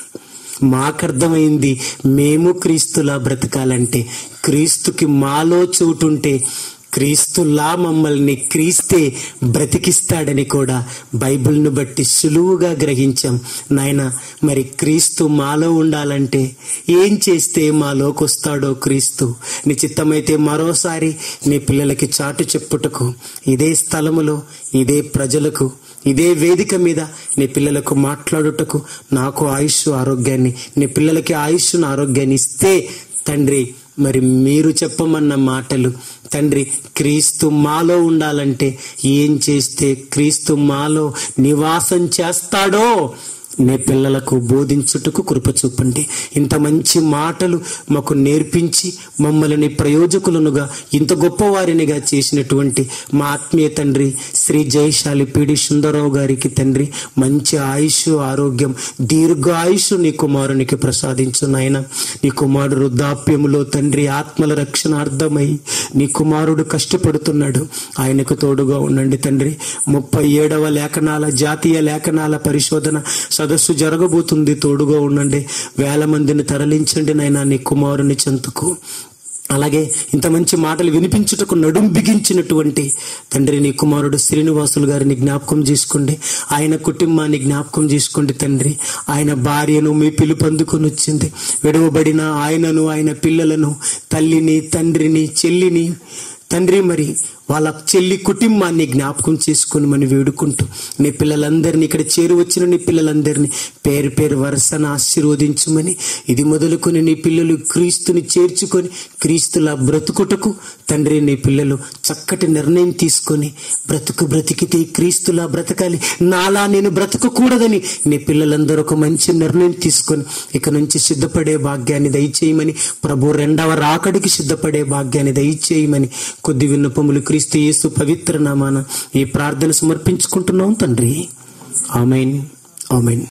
మాకర్థమైంది మేము క్రీస్తులా బ్రతకాలంటే క్రీస్తుకి మాలో చోటుంటే క్రీస్తులా మమ్మల్ని క్రీస్తే బ్రతికిస్తాడని కూడా బైబిల్ను బట్టి సులువుగా గ్రహించాం నాయన మరి క్రీస్తు మాలో ఉండాలంటే ఏం చేస్తే మాలోకి వస్తాడో క్రీస్తు నీ చిత్తమైతే మరోసారి నీ పిల్లలకి చాటు చెప్పుటకు ఇదే స్థలములో ఇదే ప్రజలకు ఇదే వేదిక మీద నీ పిల్లలకు మాట్లాడుటకు నాకు ఆయుష్ ఆరోగ్యాన్ని నీ పిల్లలకి ఆయుష్ను ఆరోగ్యాన్ని ఇస్తే తండ్రి మరి మీరు చెప్పమన్న మాటలు తండ్రి క్రీస్తు మాలో ఉండాలంటే ఏం చేస్తే క్రీస్తు మాలో నివాసం చేస్తాడో నీ పిల్లలకు బోధించుటకు కృప చూపండి ఇంత మంచి మాటలు మాకు నేర్పించి మమ్మల్ని ప్రయోజకులనుగా ఇంత గొప్పవారినిగా చేసినటువంటి మా ఆత్మీయ తండ్రి శ్రీ జయశాలి పీడి సుందరరావు గారికి తండ్రి మంచి ఆయుష్ ఆరోగ్యం దీర్ఘ ఆయుష్ నీ కుమారునికి ప్రసాదించు నాయన నీ కుమారుడు వృద్ధాప్యములో తండ్రి ఆత్మల రక్షణార్థమై నీ కుమారుడు కష్టపడుతున్నాడు ఆయనకు తోడుగా ఉండండి తండ్రి ముప్పై ఏడవ లేఖనాల జాతీయ లేఖనాల పరిశోధన సదస్సు జరగబోతుంది తోడుగా ఉండండి వేల మందిని తరలించండి నాయనా నీ కుమారుని చెంతకు అలాగే ఇంత మంచి మాటలు వినిపించుటకు నడుం బిగించినటువంటి తండ్రి నీ కుమారుడు శ్రీనివాసులు గారిని జ్ఞాపకం చేసుకోండి ఆయన కుటుంబాన్ని జ్ఞాపకం చేసుకోండి తండ్రి ఆయన భార్యను మీ పిలుపందుకొని వచ్చింది విడవబడిన ఆయనను ఆయన పిల్లలను తల్లిని తండ్రిని చెల్లిని తండ్రి మరి వాళ్ళ చెల్లి కుటుంబాన్ని జ్ఞాపకం చేసుకుని మనం వేడుకుంటూ నీ పిల్లలందరినీ ఇక్కడ చేరు వచ్చిన నీ పిల్లలందరినీ పేరు పేరు వరుసను ఆశీర్వదించమని ఇది మొదలుకొని నీ పిల్లలు క్రీస్తుని చేర్చుకొని క్రీస్తులా బ్రతుకుటకు తండ్రి నీ పిల్లలు చక్కటి నిర్ణయం తీసుకొని బ్రతుకు బ్రతికితే క్రీస్తులా బ్రతకాలి నాలా నేను బ్రతకకూడదని నీ పిల్లలందరూ ఒక మంచి నిర్ణయం తీసుకొని ఇక నుంచి సిద్ధపడే భాగ్యాన్ని దయచేయమని ప్రభు రెండవ రాకడికి సిద్ధపడే భాగ్యాన్ని దయచేయమని కొద్ది విన్నపములు క్రీస్తు యేసు పవిత్ర నామాన ఈ ప్రార్థన సమర్పించుకుంటున్నాం తండ్రి ఆమెన్ ఆమెన్